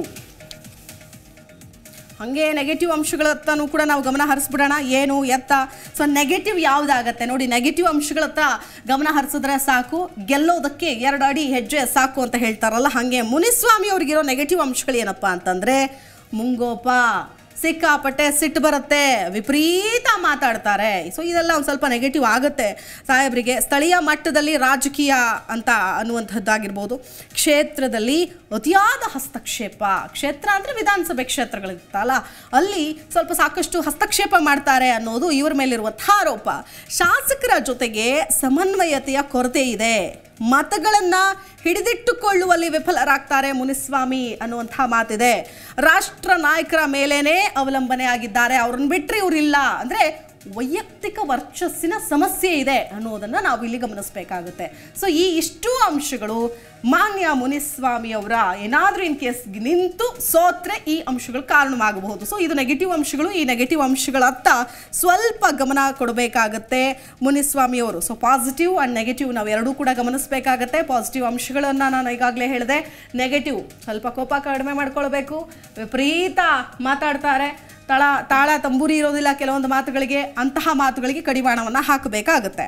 ಹಾಗೆ ನೆಗೆಟಿವ್ ಅಂಶಗಳತ್ತನೂ ಕೂಡ ನಾವು ಗಮನ ಹರಿಸ್ಬಿಡೋಣ ಏನು ಎತ್ತ ಸೊ ನೆಗೆಟಿವ್ ಯಾವುದಾಗತ್ತೆ ನೋಡಿ ನೆಗೆಟಿವ್ ಅಂಶಗಳತ್ತ ಗಮನ ಹರಿಸಿದ್ರೆ ಸಾಕು ಗೆಲ್ಲೋದಕ್ಕೆ ಎರಡು ಅಡಿ ಹೆಜ್ಜೆ ಸಾಕು ಅಂತ ಹೇಳ್ತಾರಲ್ಲ ಹಾಗೆ ಮುನಿಸ್ವಾಮಿ ಅವ್ರಿಗಿರೋ ನೆಗೆಟಿವ್ ಅಂಶಗಳು ಏನಪ್ಪ ಅಂತಂದರೆ ಮುಂಗೋಪ ಸಿಕ್ಕಾಪಟ್ಟೆ ಸಿಟ್ಟು ಬರುತ್ತೆ ವಿಪರೀತ ಮಾತಾಡ್ತಾರೆ ಸೊ ಇದೆಲ್ಲ ಒಂದು ಸ್ವಲ್ಪ ನೆಗೆಟಿವ್ ಆಗುತ್ತೆ ಸಾಹೇಬರಿಗೆ ಸ್ಥಳೀಯ ಮಟ್ಟದಲ್ಲಿ ರಾಜಕೀಯ ಅಂತ ಅನ್ನುವಂಥದ್ದಾಗಿರ್ಬೋದು ಕ್ಷೇತ್ರದಲ್ಲಿ ಅತಿಯಾದ ಹಸ್ತಕ್ಷೇಪ ಕ್ಷೇತ್ರ ಅಂದರೆ ವಿಧಾನಸಭೆ ಕ್ಷೇತ್ರಗಳಿರ್ತಲ್ಲ ಅಲ್ಲಿ ಸ್ವಲ್ಪ ಸಾಕಷ್ಟು ಹಸ್ತಕ್ಷೇಪ ಮಾಡ್ತಾರೆ ಅನ್ನೋದು ಇವ್ರ ಮೇಲಿರುವಂಥ ಆರೋಪ ಶಾಸಕರ ಜೊತೆಗೆ ಸಮನ್ವಯತೆಯ ಕೊರತೆ ಇದೆ ಮತಗಳನ್ನು ಹಿಡಿದಿಟ್ಟುಕೊಳ್ಳುವಲ್ಲಿ ವಿಫಲರಾಗ್ತಾರೆ ಮುನಿಸ್ವಾಮಿ ಅನ್ನುವಂಥ ಮಾತಿದೆ ರಾಷ್ಟ್ರ ನಾಯಕರ ಮೇಲೇನೆ ಅವಲಂಬನೆ ಆಗಿದ್ದಾರೆ ಅವ್ರನ್ನ ಬಿಟ್ಟರೆ ಇವರಿಲ್ಲ ಅಂದರೆ ವೈಯಕ್ತಿಕ ವರ್ಚಸ್ಸಿನ ಸಮಸ್ಯೆ ಇದೆ ಅನ್ನೋದನ್ನು ನಾವು ಇಲ್ಲಿ ಗಮನಿಸಬೇಕಾಗುತ್ತೆ ಸೊ ಈ ಇಷ್ಟು ಅಂಶಗಳು ಮಾನ್ಯ ಮುನಿಸ್ವಾಮಿ ಅವರ ಏನಾದರೂ ಇನ್ ಕೇಸ್ ನಿಂತು ಸೋತ್ರೆ ಈ ಅಂಶಗಳು ಕಾರಣವಾಗಬಹುದು ಸೊ ಇದು ನೆಗೆಟಿವ್ ಅಂಶಗಳು ಈ ನೆಗೆಟಿವ್ ಅಂಶಗಳತ್ತ ಸ್ವಲ್ಪ ಗಮನ ಕೊಡಬೇಕಾಗತ್ತೆ ಮುನಿಸ್ವಾಮಿ ಅವರು ಸೊ ಪಾಸಿಟಿವ್ ಆ್ಯಂಡ್ ನೆಗೆಟಿವ್ ನಾವು ಎರಡೂ ಕೂಡ ಗಮನಿಸಬೇಕಾಗತ್ತೆ ಪಾಸಿಟಿವ್ ಅಂಶಗಳನ್ನು ನಾನು ಈಗಾಗಲೇ ಹೇಳಿದೆ ನೆಗೆಟಿವ್ ಸ್ವಲ್ಪ ಕೋಪ ಕಡಿಮೆ ಮಾಡ್ಕೊಳ್ಬೇಕು ವಿಪರೀತ ಮಾತಾಡ್ತಾರೆ ತಳ ತಾಳ ತಂಬೂರಿ ಇರೋದಿಲ್ಲ ಕೆಲವೊಂದು ಮಾತುಗಳಿಗೆ ಅಂತಹ ಮಾತುಗಳಿಗೆ ಕಡಿವಾಣವನ್ನು ಹಾಕಬೇಕಾಗುತ್ತೆ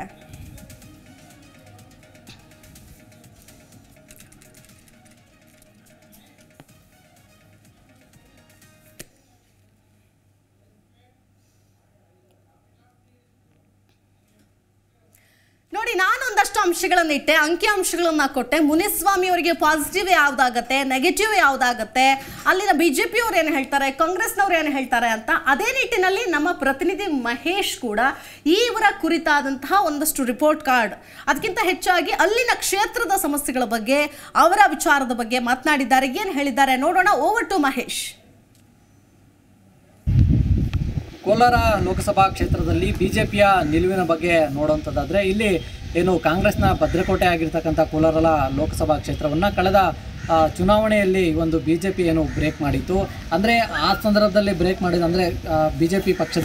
ನೋಡಿ ನಾನೊಂದಷ್ಟು ಅಂಶಗಳನ್ನ ಇಟ್ಟೆ ಅಂಕಿ ಅಂಶಗಳನ್ನ ಕೊಟ್ಟೆ ಮುನಿಸ್ವಾಮಿ ಅವರಿಗೆ ಪಾಸಿಟಿವ್ ಯಾವ್ದಾಗತ್ತೆ ನೆಗೆಟಿವ್ ಯಾವ್ದಾಗತ್ತೆ ಅಲ್ಲಿನ ಬಿ ಜೆ ಪಿಯವ್ರು ಏನು ಹೇಳ್ತಾರೆ ಕಾಂಗ್ರೆಸ್ನವ್ರು ಏನು ಹೇಳ್ತಾರೆ ಅಂತ ಅದೇ ನಿಟ್ಟಿನಲ್ಲಿ ನಮ್ಮ ಪ್ರತಿನಿಧಿ ಮಹೇಶ್ ಕೂಡ ಈ ಇವರ ಕುರಿತಾದಂತಹ ಒಂದಷ್ಟು ರಿಪೋರ್ಟ್ ಕಾರ್ಡ್ ಅದಕ್ಕಿಂತ ಹೆಚ್ಚಾಗಿ ಅಲ್ಲಿನ ಕ್ಷೇತ್ರದ ಸಮಸ್ಯೆಗಳ ಬಗ್ಗೆ ಅವರ ವಿಚಾರದ ಬಗ್ಗೆ ಮಾತನಾಡಿದ್ದಾರೆ ಏನು ಹೇಳಿದ್ದಾರೆ ನೋಡೋಣ ಓವರ್ ಟು ಮಹೇಶ್ ಕೋಲಾರ ಲೋಕಸಭಾ ಕ್ಷೇತ್ರದಲ್ಲಿ ಬಿಜೆಪಿಯ ನಿಲುವಿನ ಬಗ್ಗೆ ನೋಡುವಂಥದ್ದಾದ್ರೆ ಇಲ್ಲಿ ಏನು ಕಾಂಗ್ರೆಸ್ನ ಭದ್ರಕೋಟೆ ಆಗಿರ್ತಕ್ಕಂಥ ಕೋಲಾರ ಲೋಕಸಭಾ ಕ್ಷೇತ್ರವನ್ನು ಕಳೆದ ಆ, ಚುನಾವಣೆಯಲ್ಲಿ ಈ ಒಂದು ಬಿ ಜೆ ಪಿ ಏನು ಬ್ರೇಕ್ ಮಾಡಿತ್ತು ಅಂದರೆ ಆ ಸಂದರ್ಭದಲ್ಲಿ ಬ್ರೇಕ್ ಮಾಡಿದ ಅಂದರೆ ಬಿ ಜೆ ಪಿ ಪಕ್ಷದ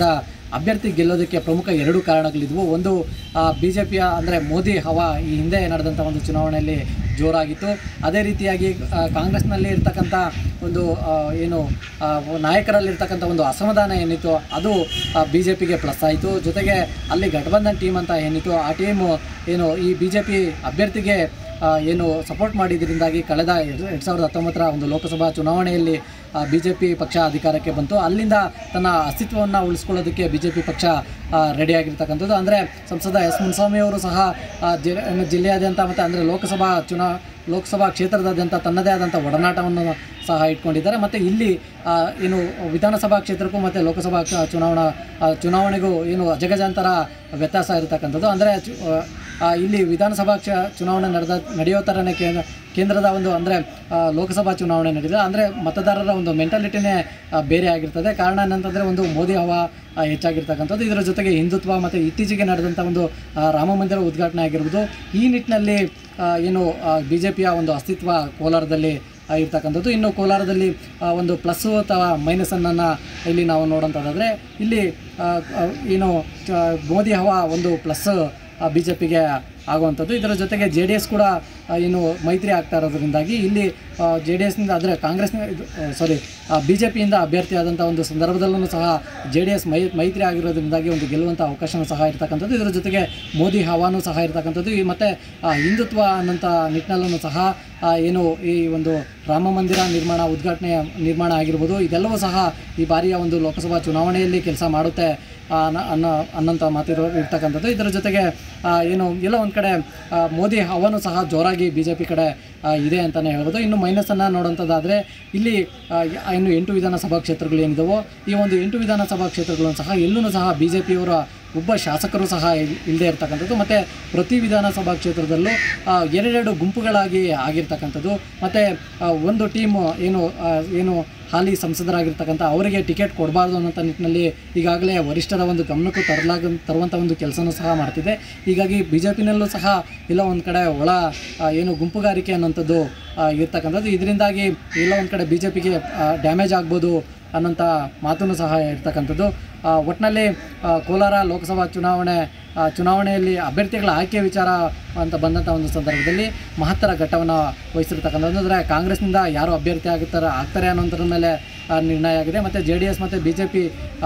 ಅಭ್ಯರ್ಥಿ ಗೆಲ್ಲೋದಕ್ಕೆ ಪ್ರಮುಖ ಎರಡು ಕಾರಣಗಳಿದ್ವು ಒಂದು ಬಿ ಜೆ ಪಿಯ ಅಂದರೆ ಮೋದಿ ಹವಾ ಈ ಹಿಂದೆ ನಡೆದಂಥ ಒಂದು ಚುನಾವಣೆಯಲ್ಲಿ ಜೋರಾಗಿತ್ತು ಅದೇ ರೀತಿಯಾಗಿ ಆ, ಕಾಂಗ್ರೆಸ್ನಲ್ಲಿ ಇರ್ತಕ್ಕಂಥ ಒಂದು ಆ, ಏನು ಆ, ನಾಯಕರಲ್ಲಿರ್ತಕ್ಕಂಥ ಒಂದು ಅಸಮಾಧಾನ ಏನಿತ್ತು ಅದು ಬಿ ಜೆ ಪಿಗೆ ಪ್ಲಸ್ ಆಯಿತು ಜೊತೆಗೆ ಅಲ್ಲಿ ಗಠಬಂಧನ್ ಟೀಮ್ ಅಂತ ಏನಿತ್ತು ಆ ಟೀಮು ಏನು ಈ ಬಿ ಜೆ ಪಿ ಅಭ್ಯರ್ಥಿಗೆ ಆ, ಏನು ಸಪೋರ್ಟ್ ಮಾಡಿದ್ರಿಂದಾಗಿ ಕಳೆದ ಎರಡು ಎರಡು ಸಾವಿರದ ಹತ್ತೊಂಬತ್ತರ ಒಂದು ಲೋಕಸಭಾ ಚುನಾವಣೆಯಲ್ಲಿ ಬಿ ಜೆ ಪಿ ಪಕ್ಷ ಅಧಿಕಾರಕ್ಕೆ ಬಂತು ಅಲ್ಲಿಂದ ತನ್ನ ಅಸ್ತಿತ್ವವನ್ನು ಉಳಿಸ್ಕೊಳ್ಳೋದಕ್ಕೆ ಬಿ ಜೆ ಪಿ ಪಕ್ಷ ರೆಡಿಯಾಗಿರ್ತಕ್ಕಂಥದ್ದು ಅಂದರೆ ಸಂಸದ ಎಸ್ ಮುನ್ಸ್ವಾಮಿ ಅವರು ಸಹ ಆ, ಜಿ- ಏನು ಜಿಲ್ಲೆಯಾದ್ಯಂತ ಮತ್ತು ಅಂದರೆ ಲೋಕಸಭಾ ಚುನಾ ಲೋಕಸಭಾ ಕ್ಷೇತ್ರದಾದ್ಯಂತ ತನ್ನದೇ ಆದಂಥ ಒಡನಾಟವನ್ನು ಸಹ ಇಟ್ಕೊಂಡಿದ್ದಾರೆ ಮತ್ತು ಇಲ್ಲಿ ಆ, ಏನು ವಿಧಾನಸಭಾ ಕ್ಷೇತ್ರಕ್ಕೂ ಮತ್ತು ಲೋಕಸಭಾ ಚ- ಚುನಾವಣಾ ಆ, ಚುನಾವಣೆಗೂ ಏನು ಅಜಗಜಾಂತರ ವ್ಯತ್ಯಾಸ ಇರತಕ್ಕಂಥದ್ದು ಅಂದರೆ ಚು- ಆ, ಇಲ್ಲಿ ವಿಧಾನಸಭಾ ಕ್ಷ ಚುನಾವಣೆ ನಡೆದ ನಡೆಯೋ ಥರನೇ ಕೇಂದ್ರ ಕೇಂದ್ರದ ಒಂದು ಅಂದರೆ ಲೋಕಸಭಾ ಚುನಾವಣೆ ನಡೆದಿದೆ ಅಂದರೆ ಮತದಾರರ ಒಂದು ಮೆಂಟಾಲಿಟಿನೇ ಆ, ಬೇರೆ ಆಗಿರ್ತದೆ ಕಾರಣ ಏನಂತಂದರೆ ಒಂದು ಮೋದಿ ಹವಾ ಆ, ಹೆಚ್ಚಾಗಿರ್ತಕ್ಕಂಥದ್ದು ಇದರ ಜೊತೆಗೆ ಹಿಂದುತ್ವ ಮತ್ತು ಇತ್ತೀಚೆಗೆ ನಡೆದಂಥ ಒಂದು ಆ, ರಾಮ ಮಂದಿರ ಉದ್ಘಾಟನೆ ಆಗಿರ್ಬೋದು ಈ ನಿಟ್ಟಿನಲ್ಲಿ ಆ, ಏನು ಬಿ ಜೆ ಪಿಯ ಒಂದು ಅಸ್ತಿತ್ವ ಕೋಲಾರದಲ್ಲಿ ಆ, ಇರ್ತಕ್ಕಂಥದ್ದು ಇನ್ನು ಕೋಲಾರದಲ್ಲಿ ಆ, ಒಂದು ಪ್ಲಸ್ಸು ಅಥವಾ ಮೈನಸನ್ನು ಇಲ್ಲಿ ನಾವು ನೋಡೋಂಥದ್ದಾದರೆ ಇಲ್ಲಿ ಆ, ಆ, ಏನು ಚ- ಮೋದಿ ಹವಾ ಒಂದು ಪ್ಲಸ್ ಬಿ ಜೆ ಪಿಗೆ ಆಗುವಂಥದ್ದು ಇದರ ಜೊತೆಗೆ ಜೆ ಡಿ ಎಸ್ ಕೂಡ ಆ, ಏನು ಮೈತ್ರಿ ಆಗ್ತಾ ಇರೋದ್ರಿಂದಾಗಿ ಇಲ್ಲಿ ಜೆ ಡಿ ಎಸ್ನಿಂದ ಅಂದರೆ ಕಾಂಗ್ರೆಸ್ನ ಇದು ಸಾರಿ ಬಿ ಜೆ ಪಿಯಿಂದ ಅಭ್ಯರ್ಥಿ ಆದಂಥ ಒಂದು ಸಂದರ್ಭದಲ್ಲೂ ಸಹ ಜೆ ಡಿ ಎಸ್ ಮೈ ಮೈತ್ರಿ ಆಗಿರೋದ್ರಿಂದಾಗಿ ಒಂದು ಗೆಲ್ಲುವಂಥ ಅವಕಾಶವೂ ಸಹ ಇರ್ತಕ್ಕಂಥದ್ದು ಇದರ ಜೊತೆಗೆ ಮೋದಿ ಹವಾನೂ ಸಹ ಇರ್ತಕ್ಕಂಥದ್ದು ಈ ಮತ್ತು ಆ, ಹಿಂದುತ್ವ ಅನ್ನೋಂಥ ನಿಟ್ಟಿನಲ್ಲೂ ಸಹ ಆ, ಏನು ಈ ಒಂದು ರಾಮ ಮಂದಿರ ನಿರ್ಮಾಣ ಉದ್ಘಾಟನೆ ನಿರ್ಮಾಣ ಆಗಿರ್ಬೋದು ಇದೆಲ್ಲವೂ ಸಹ ಈ ಬಾರಿಯ ಒಂದು ಲೋಕಸಭಾ ಚುನಾವಣೆಯಲ್ಲಿ ಕೆಲಸ ಮಾಡುತ್ತೆ ಆ, ಅನ್ನ ಅನ್ನೋ ಅನ್ನೋಂಥ ಮಾತಿರೋ ಇರ್ತಕ್ಕಂಥದ್ದು ಇದರ ಜೊತೆಗೆ ಆ, ಏನು ಎಲ್ಲ ಒಂದು ಕಡೆ ಆ, ಮೋದಿ ಹವನು ಸಹ ಜೋರಾಗಿ ಬಿ ಜೆ ಪಿ ಕಡೆ ಆ, ಇದೆ ಅಂತಲೇ ಹೇಳ್ಬೋದು ಇನ್ನು ಮೈನಸನ್ನು ನೋಡೋಂಥದ್ದಾದರೆ ಇಲ್ಲಿ ಆ, ಯ- ಇನ್ನು ಎಂಟು ವಿಧಾನಸಭಾ ಕ್ಷೇತ್ರಗಳು ಏನಿದಾವೋ ಈ ಒಂದು ಎಂಟು ವಿಧಾನಸಭಾ ಕ್ಷೇತ್ರಗಳನ್ನು ಸಹ ಎಲ್ಲೂ ಸಹ ಬಿ ಜೆ ಪಿಯವರ ಒಬ್ಬ ಶಾಸಕರು ಸಹ ಇಲ್- ಇಲ್ಲದೆ ಇರ್ತಕ್ಕಂಥದ್ದು ಮತ್ತು ಪ್ರತಿ ವಿಧಾನಸಭಾ ಕ್ಷೇತ್ರದಲ್ಲೂ ಆ, ಎರಡೆರಡು ಗುಂಪುಗಳಾಗಿ ಆಗಿರ್ತಕ್ಕಂಥದ್ದು ಮತ್ತು ಒಂದು ಟೀಮ್ ಏನು ಆ, ಏನು ಹಾಲಿ ಸಂಸದರಾಗಿರ್ತಕ್ಕಂಥ ಅವರಿಗೆ ಟಿಕೆಟ್ ಕೊಡಬಾರ್ದು ಅನ್ನೋಂಥ ನಿಟ್ಟಿನಲ್ಲಿ ಈಗಾಗಲೇ ವರಿಷ್ಠರ ಒಂದು ಗಮನಕ್ಕೂ ತರಲಾಗ ತರುವಂಥ ಒಂದು ಕೆಲಸನೂ ಸಹ ಮಾಡ್ತಿದೆ ಹೀಗಾಗಿ ಬಿ ಜೆ ಪಿನಲ್ಲೂ ಸಹ ಇಲ್ಲ ಒಂದು ಕಡೆ ಒಳ ಆ, ಏನು ಗುಂಪುಗಾರಿಕೆ ಅನ್ನೋಂಥದ್ದು ಆ, ಇರ್ತಕ್ಕಂಥದ್ದು ಇದರಿಂದಾಗಿ ಎಲ್ಲ ಒಂದು ಕಡೆ ಬಿ ಜೆ ಪಿಗೆ ಡ್ಯಾಮೇಜ್ ಆಗ್ಬೋದು ಅನ್ನೋಂಥ ಮಾತನ್ನು ಸಹ ಇರ್ತಕ್ಕಂಥದ್ದು ಆ, ಒಟ್ಟಿನಲ್ಲಿ ಆ, ಕೋಲಾರ ಲೋಕಸಭಾ ಚುನಾವಣೆ ಆ, ಚುನಾವಣೆಯಲ್ಲಿ ಅಭ್ಯರ್ಥಿಗಳ ಆಯ್ಕೆ ವಿಚಾರ ಅಂತ ಬಂದಂಥ ಒಂದು ಸಂದರ್ಭದಲ್ಲಿ ಮಹತ್ತರ ಘಟ್ಟವನ್ನು ವಹಿಸಿರ್ತಕ್ಕಂಥದ್ದು ಅಂದರೆ ಕಾಂಗ್ರೆಸ್ನಿಂದ ಯಾರು ಅಭ್ಯರ್ಥಿ ಆಗುತ್ತಾರೆ ಆಗ್ತಾರೆ ಅನ್ನೋದ್ರ ಮೇಲೆ ಆ, ನಿರ್ಣಯ ಆಗಿದೆ ಮತ್ತು ಜೆ ಡಿ ಎಸ್ ಮತ್ತು ಬಿ ಜೆ ಪಿ